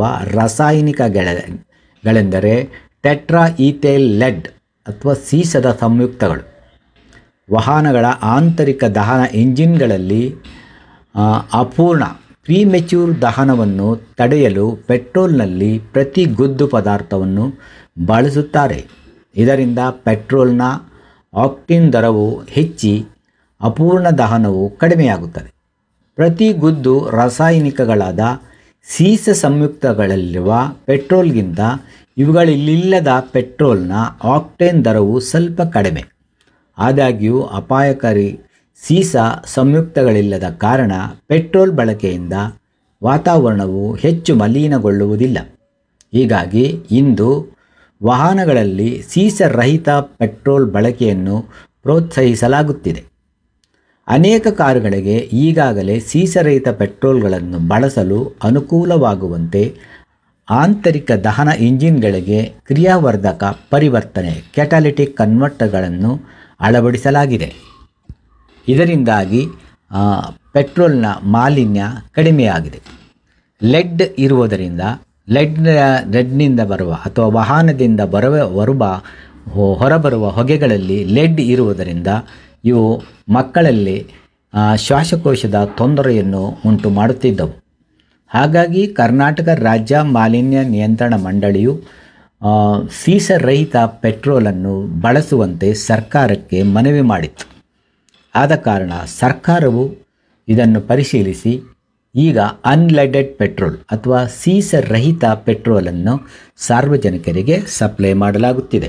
ರಾಸಾಯನಿಕಗಳೆಂದರೆ ಟೆಟ್ರಾ ಈಥೇಲ್ ಲೆಡ್ ಅಥವಾ ಸೀಸದ ಸಂಯುಕ್ತಗಳು ವಾಹನಗಳ ಆಂತರಿಕ ದಹನ ಎಂಜಿನ್ಗಳಲ್ಲಿ ಆ, ಅಪೂರ್ಣ ಪ್ರೀಮೆಚ್ಯೂರ್ ದಹನವನ್ನು ತಡೆಯಲು ಪೆಟ್ರೋಲ್ನಲ್ಲಿ ಪ್ರತಿ ಗುದ್ದು ಪದಾರ್ಥವನ್ನು ಬಳಸುತ್ತಾರೆ ಇದರಿಂದ ಪೆಟ್ರೋಲ್ನ ಆಕ್ಟಿನ್ ದರವು ಹೆಚ್ಚಿ ಅಪೂರ್ಣ ದಹನವು ಕಡಿಮೆಯಾಗುತ್ತದೆ ಪ್ರತಿ ಗುದ್ದು ರಾಸಾಯನಿಕಗಳಾದ ಸೀಸ ಸಂಯುಕ್ತಗಳಲ್ಲಿರುವ ಪೆಟ್ರೋಲ್ಗಿಂತ ಇವುಗಳಲ್ಲಿಲ್ಲದ ಪೆಟ್ರೋಲ್ನ ಆಕ್ಟೇನ್ ದರವು ಸ್ವಲ್ಪ ಕಡಿಮೆ ಆದಾಗ್ಯೂ ಅಪಾಯಕಾರಿ ಸೀಸ ಸಂಯುಕ್ತಗಳಿಲ್ಲದ ಕಾರಣ ಪೆಟ್ರೋಲ್ ಬಳಕೆಯಿಂದ ವಾತಾವರಣವು ಹೆಚ್ಚು ಮಲಿನಗೊಳ್ಳುವುದಿಲ್ಲ ಹೀಗಾಗಿ ಇಂದು ವಾಹನಗಳಲ್ಲಿ ಸೀಸರಹಿತ ಪೆಟ್ರೋಲ್ ಬಳಕೆಯನ್ನು ಪ್ರೋತ್ಸಾಹಿಸಲಾಗುತ್ತಿದೆ ಅನೇಕ ಕಾರುಗಳಿಗೆ ಈಗಾಗಲೇ ಸೀಸರಹಿತ ಪೆಟ್ರೋಲ್ಗಳನ್ನು ಬಳಸಲು ಅನುಕೂಲವಾಗುವಂತೆ ಆಂತರಿಕ ದಹನ ಇಂಜಿನ್ಗಳಿಗೆ ಕ್ರಿಯಾವರ್ಧಕ ಪರಿವರ್ತನೆ ಕೆಟಾಲಿಟಿಕ್ ಕನ್ವರ್ಟರ್ಗಳನ್ನು ಅಳವಡಿಸಲಾಗಿದೆ ಇದರಿಂದಾಗಿ ಆ, ಪೆಟ್ರೋಲ್ನ ಮಾಲಿನ್ಯ ಕಡಿಮೆಯಾಗಿದೆ ಲೆಡ್ ಇರುವುದರಿಂದ ಲೆಡ್ ಲೆಡ್ನಿಂದ ಬರುವ ಅಥವಾ ವಾಹನದಿಂದ ಬರುವ ಬರುವ ಹೊ- ಹೊರಬರುವ ಹೊಗೆಗಳಲ್ಲಿ ಲೆಡ್ ಇರುವುದರಿಂದ ಇವು ಮಕ್ಕಳಲ್ಲಿ ಆ, ಶ್ವಾಸಕೋಶದ ತೊಂದರೆಯನ್ನು ಉಂಟು ಮಾಡುತ್ತಿದ್ದವು ಹಾಗಾಗಿ ಕರ್ನಾಟಕ ರಾಜ್ಯ ಮಾಲಿನ್ಯ ನಿಯಂತ್ರಣ ಮಂಡಳಿಯು ಆ, ಸೀಸರಹಿತ ಪೆಟ್ರೋಲನ್ನು ಬಳಸುವಂತೆ ಸರ್ಕಾರಕ್ಕೆ ಮನವಿ ಮಾಡಿತ್ತು ಆದ ಕಾರಣ ಸರ್ಕಾರವು ಇದನ್ನು ಪರಿಶೀಲಿಸಿ ಈಗ ಅನ್ಲೆಡೆಡ್ ಪೆಟ್ರೋಲ್ ಅಥವಾ ಸೀಸರಹಿತ ಪೆಟ್ರೋಲನ್ನು ಸಾರ್ವಜನಿಕರಿಗೆ ಸಪ್ಲೈ ಮಾಡಲಾಗುತ್ತಿದೆ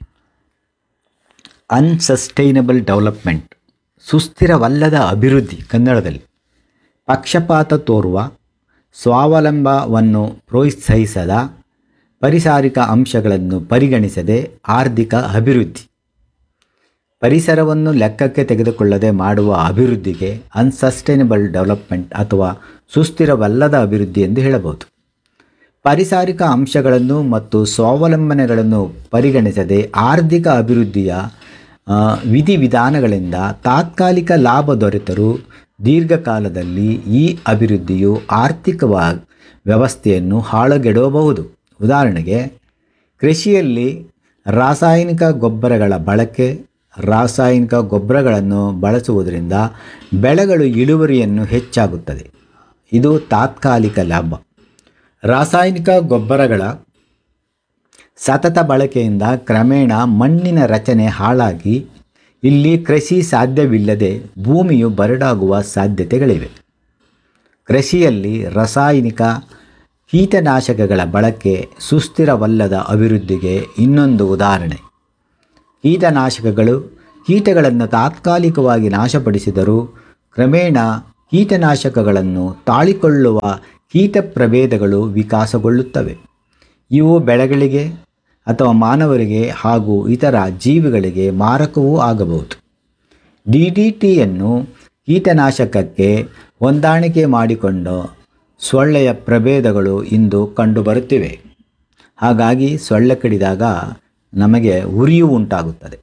ಅನ್ಸಸ್ಟೈನಬಲ್ ಡೆವಲಪ್ಮೆಂಟ್ ಸುಸ್ಥಿರವಲ್ಲದ ಅಭಿವೃದ್ಧಿ ಕನ್ನಡದಲ್ಲಿ ಪಕ್ಷಪಾತ ತೋರುವ ಸ್ವಾವಲಂಬವನ್ನು ಪ್ರೋತ್ಸಾಹಿಸದ ಪರಿಸಾರಿಕ ಅಂಶಗಳನ್ನು ಪರಿಗಣಿಸದೆ ಆರ್ಥಿಕ ಅಭಿವೃದ್ಧಿ ಪರಿಸರವನ್ನು ಲೆಕ್ಕಕ್ಕೆ ತೆಗೆದುಕೊಳ್ಳದೆ ಮಾಡುವ ಅಭಿವೃದ್ಧಿಗೆ ಅನ್ಸಸ್ಟೈನಬಲ್ ಡೆವಲಪ್ಮೆಂಟ್ ಅಥವಾ ಸುಸ್ಥಿರವಲ್ಲದ ಅಭಿವೃದ್ಧಿ ಎಂದು ಹೇಳಬಹುದು ಪರಿಸಾರಿಕ ಅಂಶಗಳನ್ನು ಮತ್ತು ಸ್ವಾವಲಂಬನೆಗಳನ್ನು ಪರಿಗಣಿಸದೆ ಆರ್ಥಿಕ ಅಭಿವೃದ್ಧಿಯ ಆ, ವಿಧಿವಿಧಾನಗಳಿಂದ ತಾತ್ಕಾಲಿಕ ಲಾಭ ದೊರೆತರೂ ದೀರ್ಘಕಾಲದಲ್ಲಿ ಈ ಅಭಿವೃದ್ಧಿಯು ಆರ್ಥಿಕವಾ ವ್ಯವಸ್ಥೆಯನ್ನು ಹಾಳುಗೆಡವಬಹುದು ಉದಾಹರಣೆಗೆ ಕೃಷಿಯಲ್ಲಿ ರಾಸಾಯನಿಕ ಗೊಬ್ಬರಗಳ ಬಳಕೆ ರಾಸಾಯನಿಕ ಗೊಬ್ಬರಗಳನ್ನು ಬಳಸುವುದರಿಂದ ಬೆಳೆಗಳು ಇಳುವರಿಯನ್ನು ಹೆಚ್ಚಾಗುತ್ತದೆ ಇದು ತಾತ್ಕಾಲಿಕ ಲಾಭ ರಾಸಾಯನಿಕ ಗೊಬ್ಬರಗಳ ಸತತ ಬಳಕೆಯಿಂದ ಕ್ರಮೇಣ ಮಣ್ಣಿನ ರಚನೆ ಹಾಳಾಗಿ ಇಲ್ಲಿ ಕೃಷಿ ಸಾಧ್ಯವಿಲ್ಲದೆ ಭೂಮಿಯು ಬರಡಾಗುವ ಸಾಧ್ಯತೆಗಳಿವೆ ಕೃಷಿಯಲ್ಲಿ ರಾಸಾಯನಿಕ ಕೀಟನಾಶಕಗಳ ಬಳಕೆ ಸುಸ್ಥಿರವಲ್ಲದ ಅಭಿವೃದ್ಧಿಗೆ ಇನ್ನೊಂದು ಉದಾಹರಣೆ ಕೀಟನಾಶಕಗಳು ಕೀಟಗಳನ್ನು ತಾತ್ಕಾಲಿಕವಾಗಿ ನಾಶಪಡಿಸಿದರೂ ಕ್ರಮೇಣ ಕೀಟನಾಶಕಗಳನ್ನು ತಾಳಿಕೊಳ್ಳುವ ಕೀಟ ಪ್ರಭೇದಗಳು ವಿಕಾಸಗೊಳ್ಳುತ್ತವೆ ಇವು ಬೆಳೆಗಳಿಗೆ ಅಥವಾ ಮಾನವರಿಗೆ ಹಾಗೂ ಇತರ ಜೀವಿಗಳಿಗೆ ಮಾರಕವೂ ಆಗಬಹುದು ಡಿ ಡಿ ಟಿಯನ್ನು ಕೀಟನಾಶಕಕ್ಕೆ ಹೊಂದಾಣಿಕೆ ಮಾಡಿಕೊಂಡ ಸೊಳ್ಳೆಯ ಪ್ರಭೇದಗಳು ಇಂದು ಕಂಡುಬರುತ್ತಿವೆ ಹಾಗಾಗಿ ಸೊಳ್ಳೆ ಕಡಿದಾಗ ನಮಗೆ ಉರಿಯೂ ಉಂಟಾಗುತ್ತದೆ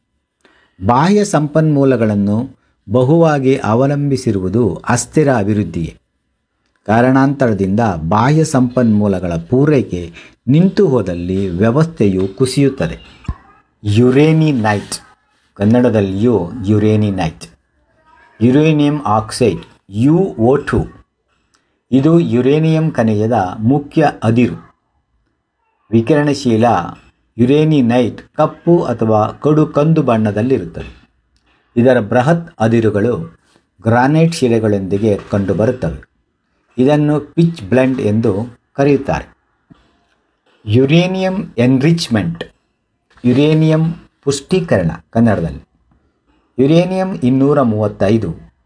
ಬಾಹ್ಯ ಸಂಪನ್ಮೂಲಗಳನ್ನು ಬಹುವಾಗಿ ಅವಲಂಬಿಸಿರುವುದು ಅಸ್ಥಿರ ಅಭಿವೃದ್ಧಿಯೇ ಕಾರಣಾಂತರದಿಂದ ಬಾಹ್ಯ ಸಂಪನ್ಮೂಲಗಳ ಪೂರೈಕೆ ನಿಂತು ಹೋದಲ್ಲಿ ವ್ಯವಸ್ಥೆಯು ಕುಸಿಯುತ್ತದೆ ಯುರೇನಿ ನೈಟ್ ಕನ್ನಡದಲ್ಲಿಯೂ uraninite uranium oxide U O two ಇದು ಯುರೇನಿಯಂ ಖನಿಜದ ಮುಖ್ಯ ಅದಿರು ವಿಕಿರಣಶೀಲ ಯುರೇನಿನೈಟ್ ಕಪ್ಪು ಅಥವಾ ಕಡು ಕಂದು ಬಣ್ಣದಲ್ಲಿರುತ್ತದೆ ಇದರ ಬೃಹತ್ ಅದಿರುಗಳು ಗ್ರಾನೈಟ್ ಶಿಲೆಗಳೊಂದಿಗೆ ಕಂಡುಬರುತ್ತವೆ ಇದನ್ನು ಪಿಚ್ ಬ್ಲೆಂಡ್ ಎಂದು ಕರೆಯುತ್ತಾರೆ ಯುರೇನಿಯಂ ಎನ್ರಿಚ್ಮೆಂಟ್ ಯುರೇನಿಯಂ ಪುಷ್ಟೀಕರಣ ಕನ್ನಡದಲ್ಲಿ ಯುರೇನಿಯಂ ಇನ್ನೂರ ಮೂವತ್ತೈದು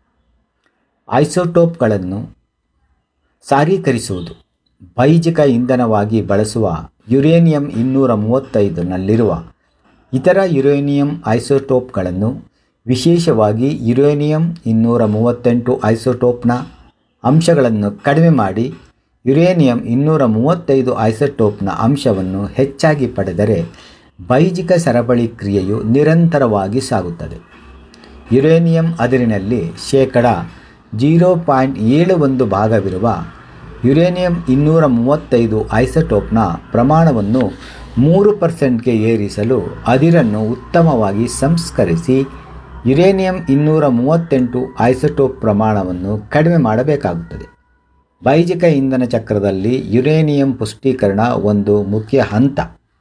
ಐಸೋಟೋಪ್ಗಳನ್ನು ಸಾರೀಕರಿಸುವುದು ಬೈಜಿಕ ಇಂಧನವಾಗಿ ಬಳಸುವ ಯುರೇನಿಯಂ ಇನ್ನೂರ ಮೂವತ್ತೈದನಲ್ಲಿರುವ ಇತರ ಯುರೇನಿಯಂ ಐಸೋಟೋಪ್ಗಳನ್ನು ವಿಶೇಷವಾಗಿ ಯುರೇನಿಯಂ ಇನ್ನೂರ ಮೂವತ್ತೆಂಟು ಐಸೋಟೋಪ್ನ ಅಂಶಗಳನ್ನು ಕಡಿಮೆ ಮಾಡಿ ಯುರೇನಿಯಂ ಇನ್ನೂರ ಮೂವತ್ತೈದು ಐಸೋಟೋಪ್ನ ಅಂಶವನ್ನು ಹೆಚ್ಚಾಗಿ ಪಡೆದರೆ ಬೈಜಿಕ ಸರಪಳಿ ಕ್ರಿಯೆಯು ನಿರಂತರವಾಗಿ ಸಾಗುತ್ತದೆ ಯುರೇನಿಯಂ ಅದಿರಿನಲ್ಲಿ ಶೇಕಡ ಜೀರೋ ಪಾಯಿಂಟ್ ಏಳು ಒಂದು ಭಾಗವಿರುವ ಯುರೇನಿಯಂ ಇನ್ನೂರ ಮೂವತ್ತೈದು ಐಸೋಟೋಪ್ನ ಪ್ರಮಾಣವನ್ನು ಮೂರು ಪರ್ಸೆಂಟ್ಗೆ ಏರಿಸಲು ಅದಿರನ್ನು ಉತ್ತಮವಾಗಿ ಸಂಸ್ಕರಿಸಿ ಯುರೇನಿಯಂ ಇನ್ನೂರ ಮೂವತ್ತೆಂಟು ಐಸೋಟೋಪ್ ಪ್ರಮಾಣವನ್ನು ಕಡಿಮೆ ಮಾಡಬೇಕಾಗುತ್ತದೆ ಬೈಜಿಕ ಇಂಧನ ಚಕ್ರದಲ್ಲಿ ಯುರೇನಿಯಂ ಪುಷ್ಟೀಕರಣ ಒಂದು ಮುಖ್ಯ ಹಂತ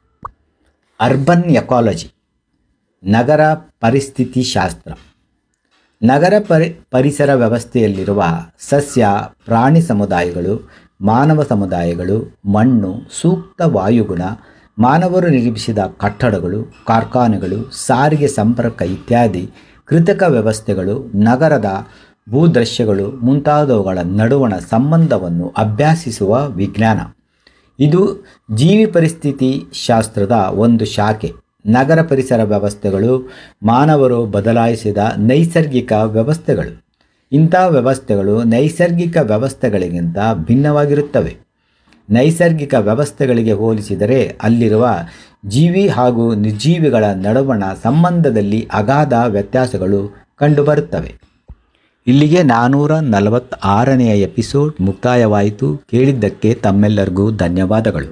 ಅರ್ಬನ್ ಎಕಾಲಜಿ ನಗರ ಪರಿಸ್ಥಿತಿ ಶಾಸ್ತ್ರ ನಗರ ಪರಿ ಪರಿಸರ ವ್ಯವಸ್ಥೆಯಲ್ಲಿರುವ ಸಸ್ಯ ಪ್ರಾಣಿ ಸಮುದಾಯಗಳು ಮಾನವ ಸಮುದಾಯಗಳು ಮಣ್ಣು ಸೂಕ್ತ ವಾಯುಗುಣ ಮಾನವರು ನಿರ್ಮಿಸಿದ ಕಟ್ಟಡಗಳು ಕಾರ್ಖಾನೆಗಳು ಸಾರಿಗೆ ಸಂಪರ್ಕ ಇತ್ಯಾದಿ ಕೃತಕ ವ್ಯವಸ್ಥೆಗಳು ನಗರದ ಭೂದೃಶ್ಯಗಳು ಮುಂತಾದವುಗಳ ನಡುವಣ ಸಂಬಂಧವನ್ನು ಅಭ್ಯಾಸಿಸುವ ವಿಜ್ಞಾನ ಇದು ಜೀವಿ ಪರಿಸ್ಥಿತಿ ಶಾಸ್ತ್ರದ ಒಂದು ಶಾಖೆ ನಗರ ಪರಿಸರ ವ್ಯವಸ್ಥೆಗಳು ಮಾನವರು ಬದಲಾಯಿಸಿದ ನೈಸರ್ಗಿಕ ವ್ಯವಸ್ಥೆಗಳು ಇಂಥ ವ್ಯವಸ್ಥೆಗಳು ನೈಸರ್ಗಿಕ ವ್ಯವಸ್ಥೆಗಳಿಗಿಂತ ಭಿನ್ನವಾಗಿರುತ್ತವೆ ನೈಸರ್ಗಿಕ ವ್ಯವಸ್ಥೆಗಳಿಗೆ ಹೋಲಿಸಿದರೆ ಅಲ್ಲಿರುವ ಜೀವಿ ಹಾಗೂ ನಿರ್ಜೀವಿಗಳ ನಡುವಣ ಸಂಬಂಧದಲ್ಲಿ ಅಗಾಧ ವ್ಯತ್ಯಾಸಗಳು ಕಂಡುಬರುತ್ತವೆ ಇಲ್ಲಿಗೆ ನಾನ್ನೂರ ನಲವತ್ತಾರನೆಯ ಎಪಿಸೋಡ್ ಮುಕ್ತಾಯವಾಯಿತು ಕೇಳಿದ್ದಕ್ಕೆ ತಮ್ಮೆಲ್ಲರಿಗೂ ಧನ್ಯವಾದಗಳು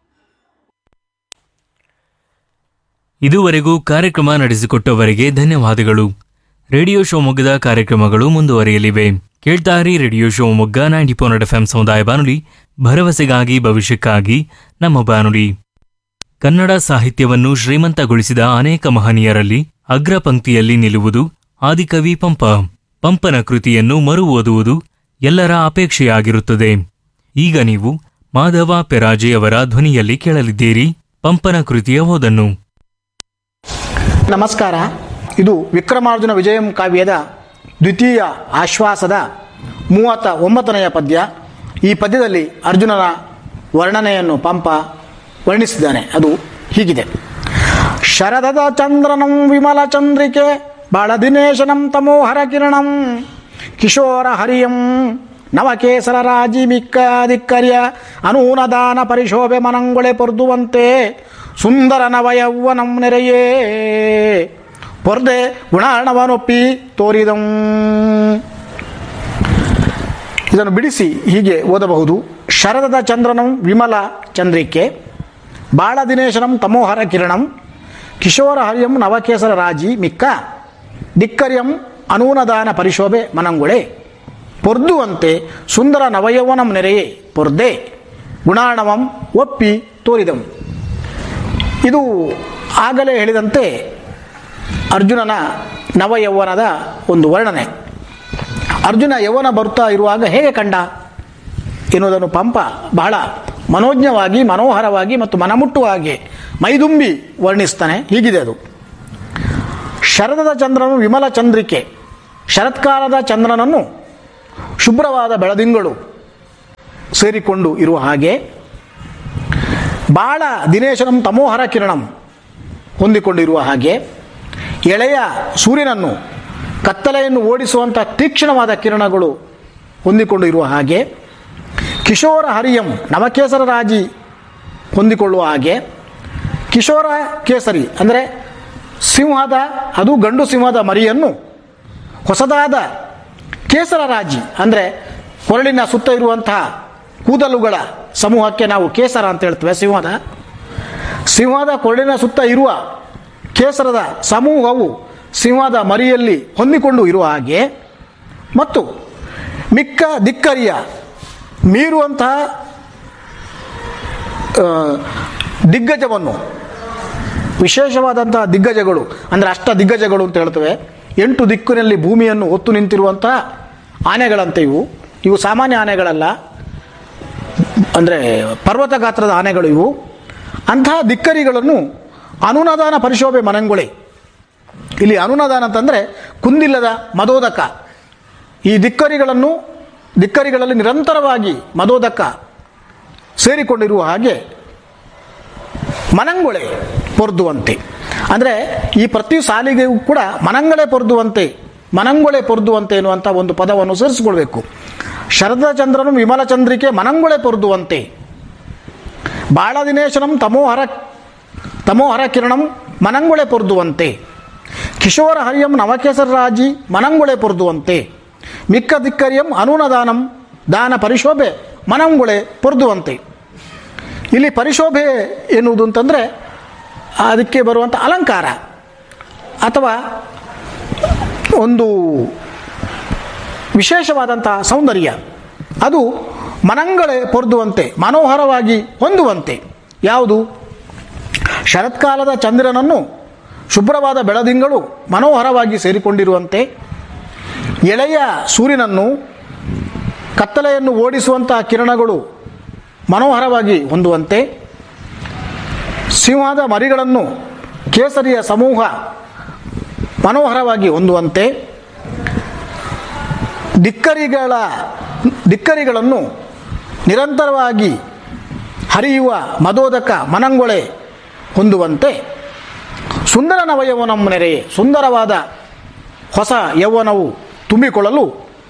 ಇದುವರೆಗೂ ಕಾರ್ಯಕ್ರಮ ನಡೆಸಿಕೊಟ್ಟವರಿಗೆ ಧನ್ಯವಾದಗಳು ರೇಡಿಯೋ ಶಿವಮೊಗ್ಗದ ಕಾರ್ಯಕ್ರಮಗಳು ಮುಂದುವರಿಯಲಿವೆ ಕೇಳ್ತಾರಿ radio Shivamogga ninety four F M ಸಮುದಾಯ ಬಾನುಲಿ ಭರವಸೆಗಾಗಿ ಭವಿಷ್ಯಕ್ಕಾಗಿ ನಮ್ಮ ಬಾನುಲಿ ಕನ್ನಡ ಸಾಹಿತ್ಯವನ್ನು ಶ್ರೀಮಂತಗೊಳಿಸಿದ ಅನೇಕ ಮಹನೀಯರಲ್ಲಿ ಅಗ್ರ ಪಂಕ್ತಿಯಲ್ಲಿ ನಿಲ್ಲುವುದು ಆದಿಕವಿ ಪಂಪ ಪಂಪನ ಕೃತಿಯನ್ನು ಮರು ಓದುವುದು ಎಲ್ಲರ ಅಪೇಕ್ಷೆಯಾಗಿರುತ್ತದೆ ಈಗ ನೀವು ಮಾಧವ ಪೆರಾಜೆಯವರ ಧ್ವನಿಯಲ್ಲಿ ಕೇಳಲಿದ್ದೀರಿ ಪಂಪನ ಕೃತಿಯ ಓದನ್ನು ನಮಸ್ಕಾರ ಇದು ವಿಕ್ರಮಾರ್ಜುನ ವಿಜಯಂ ಕಾವ್ಯದ ದ್ವಿತೀಯ ಆಶ್ವಾಸದ ಮೂವತ್ತ ಒಂಬತ್ತನೆಯ ಪದ್ಯ ಈ ಪದ್ಯದಲ್ಲಿ ಅರ್ಜುನನ ವರ್ಣನೆಯನ್ನು ಪಂಪ ವರ್ಣಿಸಿದ್ದಾನೆ ಅದು ಹೀಗಿದೆ ಶರದದ ಚಂದ್ರನಂ ವಿಮಲ ಚಂದ್ರಿಕೆ ಬಾಳ ದಿನೇಶನಂ ತಮೋಹರ ಕಿರಣಂ ಕಿಶೋರ ಹರಿಯಂ ನವಕೇಸರ ರಾಜಿ ಮಿಕ್ಕ ಧಿಕ್ಕರ್ಯ ಅನೂನದಾನ ಪರಿಶೋಭೆ ಮನಂಗೊಳೆ ಪೊರ್ದುವಂತೆ ಸುಂದರ ನವಯೌವನಂ ನೆರೆಯೇ ಪೊರ್ದೆ ಗುಣಾರ್ಣವನೊಪ್ಪಿ ತೋರಿದಂ ಇದನ್ನು ಬಿಡಿಸಿ ಹೀಗೆ ಓದಬಹುದು ಶರದದ ಚಂದ್ರನಂ ವಿಮಲ ಚಂದ್ರಿಕೆ ಬಾಳ ದಿನೇಶನಂ ತಮೋಹರ ಕಿರಣಂ ಕಿಶೋರ ಹರಿಯಂ ನವಕೇಸರ ರಾಜಿ ಮಿಕ್ಕ ಧಿಕ್ಕರ್ಯಂ ಅನೂನದಾನ ಪರಿಶೋಭೆ ಮನಂಗುಳೆ ಪೊರ್ದುವಂತೆ ಸುಂದರ ನವಯೌವನಂ ನೆರೆಯೇ ಪೊರ್ದೆ ಗುಣಾರ್ಣವಂ ಒಪ್ಪಿ ತೋರಿದಂ ಇದು ಆಗಲೇ ಹೇಳಿದಂತೆ ಅರ್ಜುನನ ನವಯೌವನದ ಒಂದು ವರ್ಣನೆ ಅರ್ಜುನ ಯೌವನ ಬರುತ್ತಾ ಇರುವಾಗ ಹೇಗೆ ಕಂಡ ಎನ್ನುವುದನ್ನು ಪಂಪ ಬಹಳ ಮನೋಜ್ಞವಾಗಿ ಮನೋಹರವಾಗಿ ಮತ್ತು ಮನಮುಟ್ಟುವಾಗಿ ಮೈದುಂಬಿ ವರ್ಣಿಸ್ತಾನೆ ಹೀಗಿದೆ ಅದು ಶರದದ ಚಂದ್ರನು ವಿಮಲ ಚಂದ್ರಿಕೆ ಶರತ್ಕಾಲದ ಚಂದ್ರನನ್ನು ಶುಭ್ರವಾದ ಬೆಳದಿಂಗಳು ಸೇರಿಕೊಂಡು ಇರುವ ಹಾಗೆ ಬಾಳ ದಿನೇಶನಂ ತಮೋಹರ ಕಿರಣಂ ಹೊಂದಿಕೊಂಡಿರುವ ಹಾಗೆ ಎಳೆಯ ಸೂರ್ಯನನ್ನು ಕತ್ತಲೆಯನ್ನು ಓಡಿಸುವಂಥ ತೀಕ್ಷ್ಣವಾದ ಕಿರಣಗಳು ಹೊಂದಿಕೊಂಡು ಇರುವ ಹಾಗೆ ಕಿಶೋರ ಹರಿಯಂ ನವಕೇಸರ ರಾಜಿ ಹೊಂದಿಕೊಳ್ಳುವ ಹಾಗೆ ಕಿಶೋರ ಕೇಸರಿ ಅಂದರೆ ಸಿಂಹದ ಅದು ಗಂಡು ಸಿಂಹದ ಮರಿಯನ್ನು ಹೊಸದಾದ ಕೇಸರ ರಾಜಿ ಅಂದರೆ ಕೊರಳಿನ ಸುತ್ತ ಇರುವಂತಹ ಕೂದಲುಗಳ ಸಮೂಹಕ್ಕೆ ನಾವು ಕೇಸರ ಅಂತ ಹೇಳ್ತೇವೆ ಸಿಂಹದ ಸಿಂಹದ ಕೊರಳಿನ ಸುತ್ತ ಇರುವ ಕೇಸರದ ಸಮೂಹವು ಸಿಂಹದ ಮರಿಯಲ್ಲಿ ಹೊಂದಿಕೊಂಡು ಇರುವ ಹಾಗೆ ಮತ್ತು ಮಿಕ್ಕ ದಿಕ್ಕರಿಯ ಮೀರುವಂತಹ ಆ, ದಿಗ್ಗಜವನ್ನು ವಿಶೇಷವಾದಂತಹ ದಿಗ್ಗಜಗಳು ಅಂದರೆ ಅಷ್ಟ ದಿಗ್ಗಜಗಳು ಅಂತ ಹೇಳ್ತೇವೆ ಎಂಟು ದಿಕ್ಕಿನಲ್ಲಿ ಭೂಮಿಯನ್ನು ಹೊತ್ತು ನಿಂತಿರುವಂತಹ ಆನೆಗಳಂತೆ ಇವು ಇವು ಸಾಮಾನ್ಯ ಆನೆಗಳಲ್ಲ ಅಂದರೆ ಪರ್ವತ ಗಾತ್ರದ ಆನೆಗಳು ಇವು ಅಂತಹ ದಿಕ್ಕರಿಗಳನ್ನು ಅನುನದಾನ ಪರಿಶೋಭೆ ಮನಂಗೊಳೆ ಇಲ್ಲಿ ಅನುನದಾನ ಅಂತಂದರೆ ಕುಂದಿಲ್ಲದ ಮದೋದಕ ಈ ದಿಕ್ಕರಿಗಳನ್ನು ದಿಕ್ಕರಿಗಳಲ್ಲಿ ನಿರಂತರವಾಗಿ ಮದೋದಕ ಸೇರಿಕೊಂಡಿರುವ ಹಾಗೆ ಮನಂಗೊಳೆ ಪೊರ್ದುವಂತೆ ಅಂದರೆ ಈ ಪ್ರತಿ ಸಾಲಿಗೆಯೂ ಕೂಡ ಮನಂಗಳೆ ಪೊರ್ದುವಂತೆ ಮನಂಗೊಳೆ ಪೊರ್ದುವಂತೆ ಎನ್ನುವಂಥ ಒಂದು ಪದವನ್ನು ಸೇರಿಸಿಕೊಳ್ಬೇಕು ಶರದ ಚಂದ್ರನು ವಿಮಲ ಚಂದ್ರಿಕೆ ಮನಂಗೊಳೆ ಪೊರ್ದುವಂತೆ ಬಾಳ ದಿನೇಶನಂ ತಮೋಹರ ತಮೋಹರ ಕಿರಣಂ ಮನಂಗೊಳೆ ಪೊರ್ದುವಂತೆ ಕಿಶೋರ ಹರಿಯಂ ನವಕೇಸರ ರಾಜಿ ಮನಂಗೊಳೆ ಪೊರ್ದುವಂತೆ ಮಿಕ್ಕ ದಿಕ್ಕರಿಯಂ ಅನುನದಾನಂ ದಾನ ಪರಿಶೋಭೆ ಮನಂಗೊಳೆ ಪೊರ್ದುವಂತೆ ಇಲ್ಲಿ ಪರಿಶೋಭೆ ಎನ್ನುವುದು ಅಂತಂದರೆ ಅದಕ್ಕೆ ಬರುವಂಥ ಅಲಂಕಾರ ಅಥವಾ ಒಂದು ವಿಶೇಷವಾದಂತಹ ಸೌಂದರ್ಯ ಅದು ಮನಂಗಳೆ ಪೊರ್ದುವಂತೆ ಮನೋಹರವಾಗಿ ಹೊಂದುವಂತೆ ಯಾವುದು ಶರತ್ಕಾಲದ ಚಂದ್ರನನ್ನು ಶುಭ್ರವಾದ ಬೆಳದಿಂಗಳು ಮನೋಹರವಾಗಿ ಸೇರಿಕೊಂಡಿರುವಂತೆ ಎಳೆಯ ಸೂರ್ಯನನ್ನು ಕತ್ತಲೆಯನ್ನು ಓಡಿಸುವಂತಹ ಕಿರಣಗಳು ಮನೋಹರವಾಗಿ ಹೊಂದುವಂತೆ ಸಿಂಹದ ಮರಿಗಳನ್ನು ಕೇಸರಿಯ ಸಮೂಹ ಮನೋಹರವಾಗಿ ಹೊಂದುವಂತೆ ದಿಕ್ಕರಿಗಳ ದಿಕ್ಕರಿಗಳನ್ನು ನಿರಂತರವಾಗಿ ಹರಿಯುವ ಮದೋದಕ ಮನಂಗೊಳೆ ಹೊಂದುವಂತೆ ಸುಂದರ ನವಯೌವನಂ ನೆರೆಯೇ ಸುಂದರವಾದ ಹೊಸ ಯೌವನವು ತುಂಬಿಕೊಳ್ಳಲು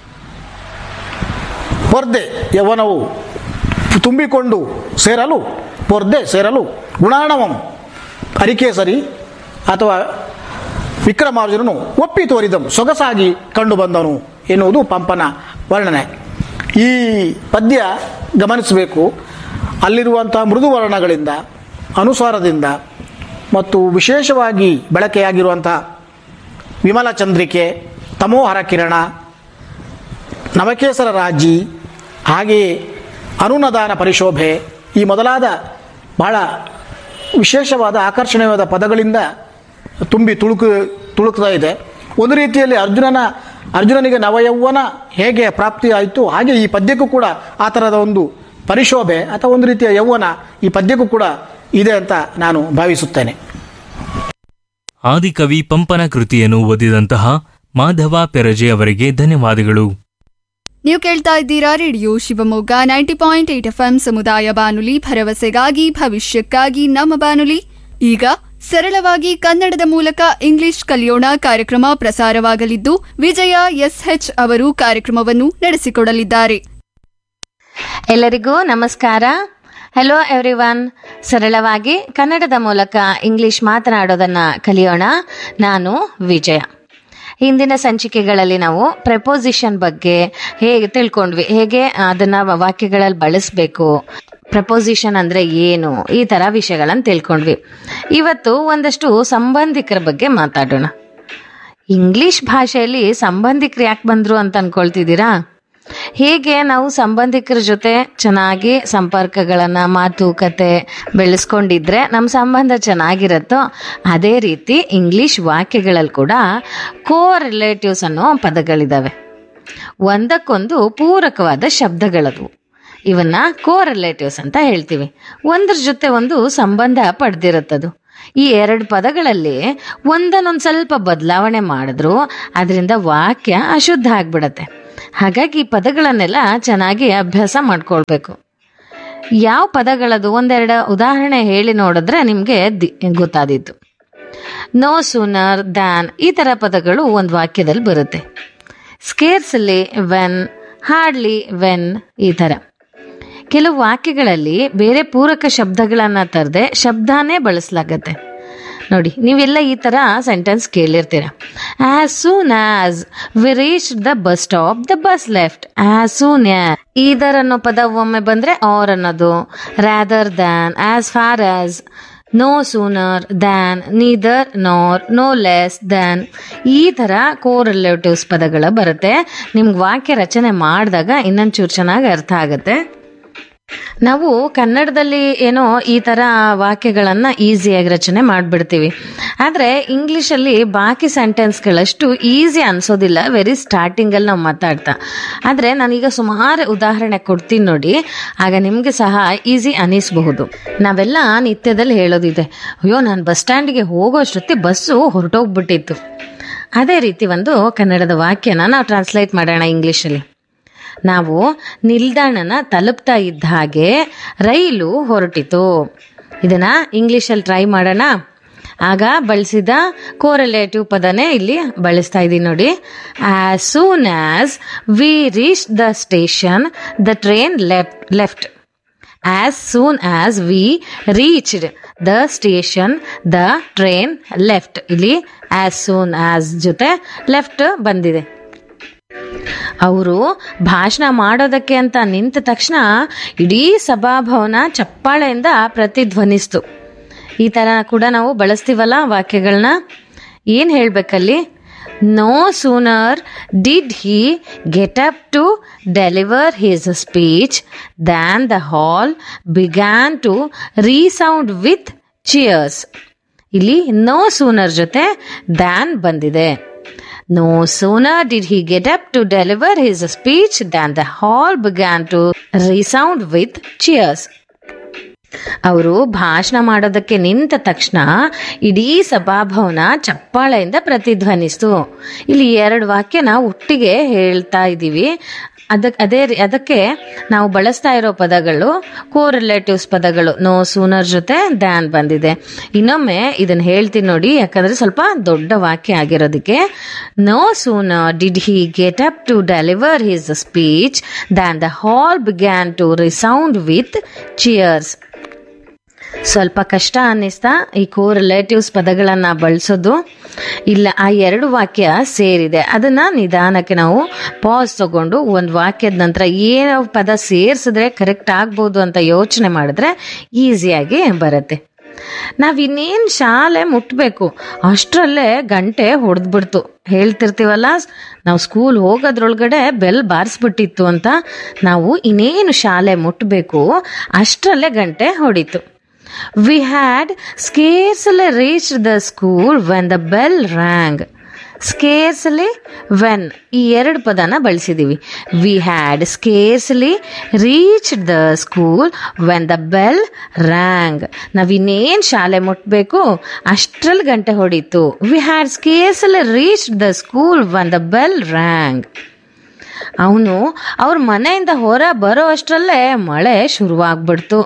ಪೊರ್ದೆ ಯೌವನವು ತುಂಬಿಕೊಂಡು ಸೇರಲು ಪೊರ್ದೆ ಸೇರಲು ಗುಣಾಣವಂ ಅರಿಕೇಸರಿ ಅಥವಾ ವಿಕ್ರಮಾರ್ಜುನನು ಒಪ್ಪಿ ತೋರಿದಂ ಸೊಗಸಾಗಿ ಕಂಡು ಬಂದನು ಎನ್ನುವುದು ಪಂಪನ ವರ್ಣನೆ ಈ ಪದ್ಯ ಗಮನಿಸಬೇಕು ಅಲ್ಲಿರುವಂಥ ಮೃದು ವರ್ಣಗಳಿಂದ ಅನುಸಾರದಿಂದ ಮತ್ತು ವಿಶೇಷವಾಗಿ ಬಳಕೆಯಾಗಿರುವಂಥ ವಿಮಲ ಚಂದ್ರಿಕೆ ತಮೋಹರ ಕಿರಣ ನವಕೇಸರ ರಾಜಿ ಹಾಗೆಯೇ ಅನುನದಾನ ಪರಿಶೋಭೆ ಈ ಮೊದಲಾದ ಬಹಳ ವಿಶೇಷವಾದ ಆಕರ್ಷಣೀಯವಾದ ಪದಗಳಿಂದ ತುಂಬಿ ತುಳುಕು ತುಳುಕ್ತಾ ಇದೆ ಒಂದು ರೀತಿಯಲ್ಲಿ ಅರ್ಜುನನ ಅರ್ಜುನನಿಗೆ ನವಯೌವನ ಹೇಗೆ ಪ್ರಾಪ್ತಿಯಾಯಿತು ಹಾಗೆ ಈ ಪದ್ಯಕ್ಕೂ ಕೂಡ ಆ ಥರದ ಒಂದು ಪರಿಶೋಭೆ ಅಥವಾ ಒಂದು ರೀತಿಯ ಯೌವನ ಈ ಪದ್ಯಕ್ಕೂ ಕೂಡ ಇದೆ ಅಂತ ನಾನು ಭಾವಿಸುತ್ತೇನೆ ಆದಿಕವಿ ಪಂಪನ ಕೃತಿಯನ್ನು ಓದಿದಂತಹ ಮಾಧವ ಪೆರಜೆ ಅವರಿಗೆ ಧನ್ಯವಾದಗಳು ನೀವು ಕೇಳ್ತಾ ಇದ್ದೀರಾ radio Shivamogga ninety point eight F ಸಮುದಾಯ ಬಾನುಲಿ ಭರವಸೆಗಾಗಿ ಭವಿಷ್ಯಕ್ಕಾಗಿ ನಮ್ಮ ಬಾನುಲಿ ಈಗ ಸರಳವಾಗಿ ಕನ್ನಡದ ಮೂಲಕ ಇಂಗ್ಲಿಷ್ ಕಲಿಯೋಣ ಕಾರ್ಯಕ್ರಮ ಪ್ರಸಾರವಾಗಲಿದ್ದು ವಿಜಯ ಎಸ್ಎಚ್ ಅವರು ಕಾರ್ಯಕ್ರಮವನ್ನು ನಡೆಸಿಕೊಡಲಿದ್ದಾರೆ ಎಲ್ಲರಿಗೂ ನಮಸ್ಕಾರ ಹೆಲೋ ಎವ್ರಿವನ್ ಸರಳವಾಗಿ ಕನ್ನಡದ ಮೂಲಕ ಇಂಗ್ಲಿಷ್ ಮಾತನಾಡೋದನ್ನ ಕಲಿಯೋಣ ನಾನು ವಿಜಯ ಹಿಂದಿನ ಸಂಚಿಕೆಗಳಲ್ಲಿ ನಾವು ಪ್ರಪೋಸಿಷನ್ ಬಗ್ಗೆ ಹೇಗೆ ತಿಳ್ಕೊಂಡ್ವಿ ಹೇಗೆ ಅದನ್ನ ವಾಕ್ಯಗಳಲ್ಲಿ ಬಳಸಬೇಕು ಪ್ರಪೋಸಿಷನ್ ಅಂದ್ರೆ ಏನು ಈ ತರ ವಿಷಯಗಳನ್ನು ತಿಳ್ಕೊಂಡ್ವಿ ಇವತ್ತು ಒಂದಷ್ಟು ಸಂಬಂಧಿಕರ ಬಗ್ಗೆ ಮಾತಾಡೋಣ ಇಂಗ್ಲಿಷ್ ಭಾಷೆಯಲ್ಲಿ ಸಂಬಂಧಿಕರು ಯಾಕೆ ಬಂದ್ರು ಅಂತ ಅನ್ಕೊಳ್ತಿದ್ದೀರಾ ಹೇಗೆ ನಾವು ಸಂಬಂಧಿಕರ ಜೊತೆ ಚೆನ್ನಾಗಿ ಸಂಪರ್ಕಗಳನ್ನ ಮಾತುಕತೆ ಬೆಳೆಸ್ಕೊಂಡಿದ್ರೆ ನಮ್ಮ ಸಂಬಂಧ ಚೆನ್ನಾಗಿರುತ್ತೋ ಅದೇ ರೀತಿ ಇಂಗ್ಲಿಷ್ ವಾಕ್ಯಗಳಲ್ಲಿ ಕೂಡ ಕೋ ರಿಲೇಟಿವ್ಸ್ ಅನ್ನೋ ಪದಗಳಿದಾವೆ ಒಂದಕ್ಕೊಂದು ಪೂರಕವಾದ ಶಬ್ದಗಳದು ಇವನ್ನ ಕೋರಿಲೇಟಿವ್ಸ್ ಅಂತ ಹೇಳ್ತೀವಿ ಒಂದ್ರ ಜೊತೆ ಒಂದು ಸಂಬಂಧ ಪಡೆದಿರುತ್ತದು ಈ ಎರಡು ಪದಗಳಲ್ಲಿ ಒಂದನ್ನೊಂದು ಸ್ವಲ್ಪ ಬದಲಾವಣೆ ಮಾಡಿದ್ರು ಅದರಿಂದ ವಾಕ್ಯ ಅಶುದ್ಧ ಆಗ್ಬಿಡತ್ತೆ ಹಾಗಾಗಿ ಈ ಪದಗಳನ್ನೆಲ್ಲ ಚೆನ್ನಾಗಿ ಅಭ್ಯಾಸ ಮಾಡ್ಕೊಳ್ಬೇಕು ಯಾವ ಪದಗಳದು ಒಂದೆರಡು ಉದಾಹರಣೆ ಹೇಳಿ ನೋಡಿದ್ರೆ ನಿಮಗೆ ಗೊತ್ತಾದಿತ್ತು ನೋ ಸೂನರ್ ದ್ಯಾನ್ ಈ ಥರ ಪದಗಳು ಒಂದು ವಾಕ್ಯದಲ್ಲಿ ಬರುತ್ತೆ scarcely when hardly when he ಥರ ಕೆಲವು ವಾಕ್ಯಗಳಲ್ಲಿ ಬೇರೆ ಪೂರಕ ಶಬ್ದಗಳನ್ನು ತರದೆ ಶಬ್ದನೇ ಬಳಸಲಾಗತ್ತೆ ನೋಡಿ ನೀವೆಲ್ಲ ಈ ಥರ ಸೆಂಟೆನ್ಸ್ ಕೇಳಿರ್ತೀರ as soon as we reach the bus stop the bus left as soon either ಅನ್ನೋ ಪದ ಒಮ್ಮೆ ಬಂದ್ರೆ ಆರ್ ಅನ್ನೋದು rather than as far as no sooner than neither nor no less than ಈ ಥರ ಕೋರಿಲೇಟಿವ್ಸ್ ಪದಗಳ ಬರುತ್ತೆ ನಿಮ್ಗೆ ವಾಕ್ಯ ರಚನೆ ಮಾಡಿದಾಗ ಇನ್ನೊಂಚೂರು ಚೆನ್ನಾಗಿ ಅರ್ಥ ಆಗುತ್ತೆ ನಾವು ಕನ್ನಡದಲ್ಲಿ ಏನೋ ಈ ಥರ ವಾಕ್ಯಗಳನ್ನು ಈಸಿಯಾಗಿ ರಚನೆ ಮಾಡಿಬಿಡ್ತೀವಿ ಆದರೆ ಇಂಗ್ಲೀಷಲ್ಲಿ ಬಾಕಿ ಸೆಂಟೆನ್ಸ್ಗಳಷ್ಟು ಈಸಿ ಅನ್ಸೋದಿಲ್ಲ ವೆರಿ ಸ್ಟಾರ್ಟಿಂಗಲ್ಲಿ ನಾವು ಮಾತಾಡ್ತಾ ಆದರೆ ನಾನೀಗ ಸುಮಾರು ಉದಾಹರಣೆ ಕೊಡ್ತೀನಿ ನೋಡಿ ಆಗ ನಿಮಗೆ ಸಹ ಈಸಿ ಅನಿಸಬಹುದು ನಾವೆಲ್ಲ ನಿತ್ಯದಲ್ಲಿ ಹೇಳೋದಿದೆ ಅಯ್ಯೋ ನಾನು ಬಸ್ ಸ್ಟ್ಯಾಂಡಿಗೆ ಹೋಗೋ ಅಷ್ಟೊತ್ತಿ ಬಸ್ಸು ಹೊರಟೋಗ್ಬಿಟ್ಟಿತ್ತು ಅದೇ ರೀತಿ ಒಂದು ಕನ್ನಡದ ವಾಕ್ಯನ ನಾವು ಟ್ರಾನ್ಸ್ಲೇಟ್ ಮಾಡೋಣ ಇಂಗ್ಲೀಷಲ್ಲಿ ನಾವು ನಿಲ್ದಾಣನ ತಲುಪ್ತಾ ಇದ್ದ ಹಾಗೆ ರೈಲು ಹೊರಟಿತು ಇದನ್ನ ಇಂಗ್ಲೀಷಲ್ಲಿ ಟ್ರೈ ಮಾಡೋಣ ಆಗ ಬಳಸಿದ ಕೋರಲೇಟಿವ್ ಪದನೇ ಇಲ್ಲಿ ಬಳಸ್ತಾ ಇದ್ದೀನಿ ನೋಡಿ as soon as we reach the station the train left left as soon as we reached the station the train left ಇಲ್ಲಿ ಆಸ್ ಸೂನ್ ಆಸ್ ಜೊತೆ ಲೆಫ್ಟ್ ಬಂದಿದೆ ಅವರು ಭಾಷಣ ಮಾಡೋದಕ್ಕೆ ಅಂತ ನಿಂತ ತಕ್ಷಣ ಇಡೀ ಸಭಾಭವನ ಚಪ್ಪಾಳೆಯಿಂದ ಪ್ರತಿಧ್ವನಿಸ್ತು ಈ ಥರ ಕೂಡ ನಾವು ಬಳಸ್ತೀವಲ್ಲ ವಾಕ್ಯಗಳನ್ನ ಏನು ಹೇಳಬೇಕಲ್ಲಿ no sooner did he get up to deliver his speech than the hall began to resound with cheers ಇಲ್ಲಿ ನೋ ಸೂನರ್ ಜೊತೆ ದ್ಯಾನ್ ಬಂದಿದೆ No sooner did he get up to deliver his speech than the hall began to resound with cheers. ಅವರು ಭಾಷಣ ಮಾಡೋದಕ್ಕೆ ನಿಂತ ತಕ್ಷಣ ಇಡೀ ಸಭಾಭವನ ಚಪ್ಪಾಳೆಯಿಂದ ಪ್ರತಿಧ್ವನಿಸ್ತು ಇಲ್ಲಿ ಎರಡು ವಾಕ್ಯನ ಒಟ್ಟಿಗೆ ಹೇಳ್ತಾ ಇದ್ದೀವಿ ಅದಕ್ಕೆ ಅದೇ ರೀ- ಅದಕ್ಕೆ ನಾವು ಬಳಸ್ತಾ ಇರೋ ಪದಗಳು ಕೋರಿಲೇಟಿವ್ಸ್ ಪದಗಳು ನೋ ಸೂನರ್ ಜೊತೆ ದ್ಯಾನ್ ಬಂದಿದೆ ಇನ್ನೊಮ್ಮೆ ಇದನ್ನ ಹೇಳ್ತೀನಿ ನೋಡಿ ಯಾಕಂದ್ರೆ ಸ್ವಲ್ಪ ದೊಡ್ಡ ವಾಕ್ಯ ಆಗಿರೋದಕ್ಕೆ no sooner did he get up to deliver his speech than the hall began to resound with cheers ಸ್ವಲ್ಪ ಕಷ್ಟ ಅನ್ನಿಸ್ತಾ ಈ ಕೋ ರಿಲೇಟಿವ್ಸ್ ಪದಗಳನ್ನು ಬಳಸೋದು ಇಲ್ಲ ಆ ಎರಡು ವಾಕ್ಯ ಸೇರಿದೆ ಅದನ್ನ ನಿಧಾನಕ್ಕೆ ನಾವು ಪಾಸ್ ತಗೊಂಡು ಒಂದು ವಾಕ್ಯದ ನಂತರ ಏನು ಪದ ಸೇರಿಸಿದ್ರೆ ಕರೆಕ್ಟ್ ಆಗ್ಬೋದು ಅಂತ ಯೋಚನೆ ಮಾಡಿದ್ರೆ ಈಸಿಯಾಗಿ ಬರುತ್ತೆ ನಾವ್ ಇನ್ನೇನ್ ಶಾಲೆ ಮುಟ್ಬೇಕು ಅಷ್ಟರಲ್ಲೇ ಗಂಟೆ ಹೊಡೆದ್ಬಿಡ್ತು ಹೇಳ್ತಿರ್ತೀವಲ್ಲ ನಾವು ಸ್ಕೂಲ್ ಹೋಗೋದ್ರೊಳಗಡೆ ಬೆಲ್ ಬಾರಿಸ್ಬಿಟ್ಟಿತ್ತು ಅಂತ ನಾವು ಇನ್ನೇನು ಶಾಲೆ ಮುಟ್ಬೇಕು ಅಷ್ಟರಲ್ಲೇ ಗಂಟೆ ಹೊಡಿತು we had scarcely reach the school when the bell rang scarcely when ಈ ಎರಡು ಪದನ ಬಳಸಿದೀವಿ we had scarcely reach the school when the bell rang ನಾವ್ ಇನ್ನೇನ್ ಶಾಲೆ ಮುಟ್ಬೇಕು ಅಷ್ಟ್ರಲ್ಲಿ ಗಂಟೆ ಹೊಡೀತು we had scarcely reach the school when the bell rang ಅವನು ಅವ್ರ ಮನೆಯಿಂದ ಹೊರ ಬರೋ ಅಷ್ಟರಲ್ಲೇ ಮಳೆ ಶುರುವಾಗ್ಬಿಡ್ತು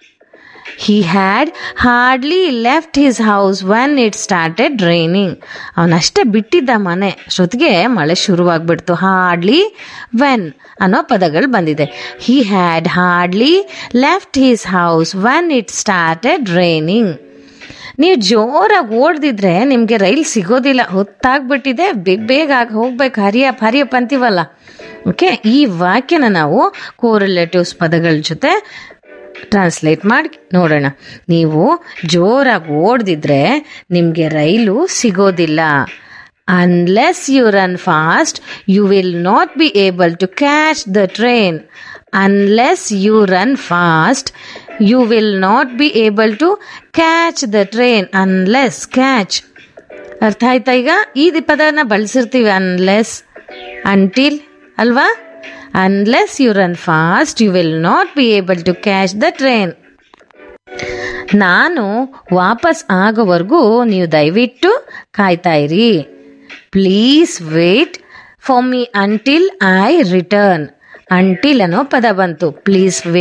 he had hardly left his house when it started raining ಅವನಷ್ಟೇ ಬಿಟ್ಟಿದ್ದ ಮನೆ ಅಷ್ಟೊತ್ತಿಗೆ ಮಳೆ ಶುರುವಾಗ್ಬಿಡ್ತು ಹಾರ್ಡ್ಲಿ ವೆನ್ ಅನ್ನೋ ಪದಗಳು ಬಂದಿದೆ he had hardly left his house when it started raining ನೀವು ಜೋರಾಗಿ ಓಡ್ದಿದ್ರೆ ನಿಮಗೆ ರೈಲ್ ಸಿಗೋದಿಲ್ಲ ಹೊತ್ತಾಗ್ಬಿಟ್ಟಿದೆ ಬೇಗ ಬೇಗ ಆಗಿ ಹೋಗ್ಬೇಕು ಹರಿಯಪ್ ಹರಿಯಪ್ ಅಂತೀವಲ್ಲ ಓಕೆ ಈ ವಾಕ್ಯನ ನಾವು ಕೋರಿಲೇಟಿವ್ಸ್ ಪದಗಳ ಜೊತೆ ಟ್ರಾನ್ಸ್ಲೇಟ್ ಮಾಡಿ ನೋಡೋಣ ನೀವು ಜೋರಾಗಿ ಓಡ್ದಿದ್ರೆ ನಿಮಗೆ ರೈಲು ಸಿಗೋದಿಲ್ಲ unless you run fast you will not be able to catch the train unless you run fast you will not be able to catch the train unless catch ಅರ್ಥ ಆಯ್ತಾ ಈಗ ಈ ಪದನ ಬಳಸಿರ್ತೀವಿ ಅನ್ಲೆಸ್ ಅಂಟಿಲ್ ಅಲ್ವಾ unless you run fast you will not be able to catch the train ನಾನು ವಾಪಸ್ ಆಗೋವರೆಗೂ ನೀವು ದಯವಿಟ್ಟು ಕಾಯ್ತಾ ಇರಿ please wait for me until I return until ಅನ್ನೋ ಪದ ಬಂತು ಪ್ಲೀಸ್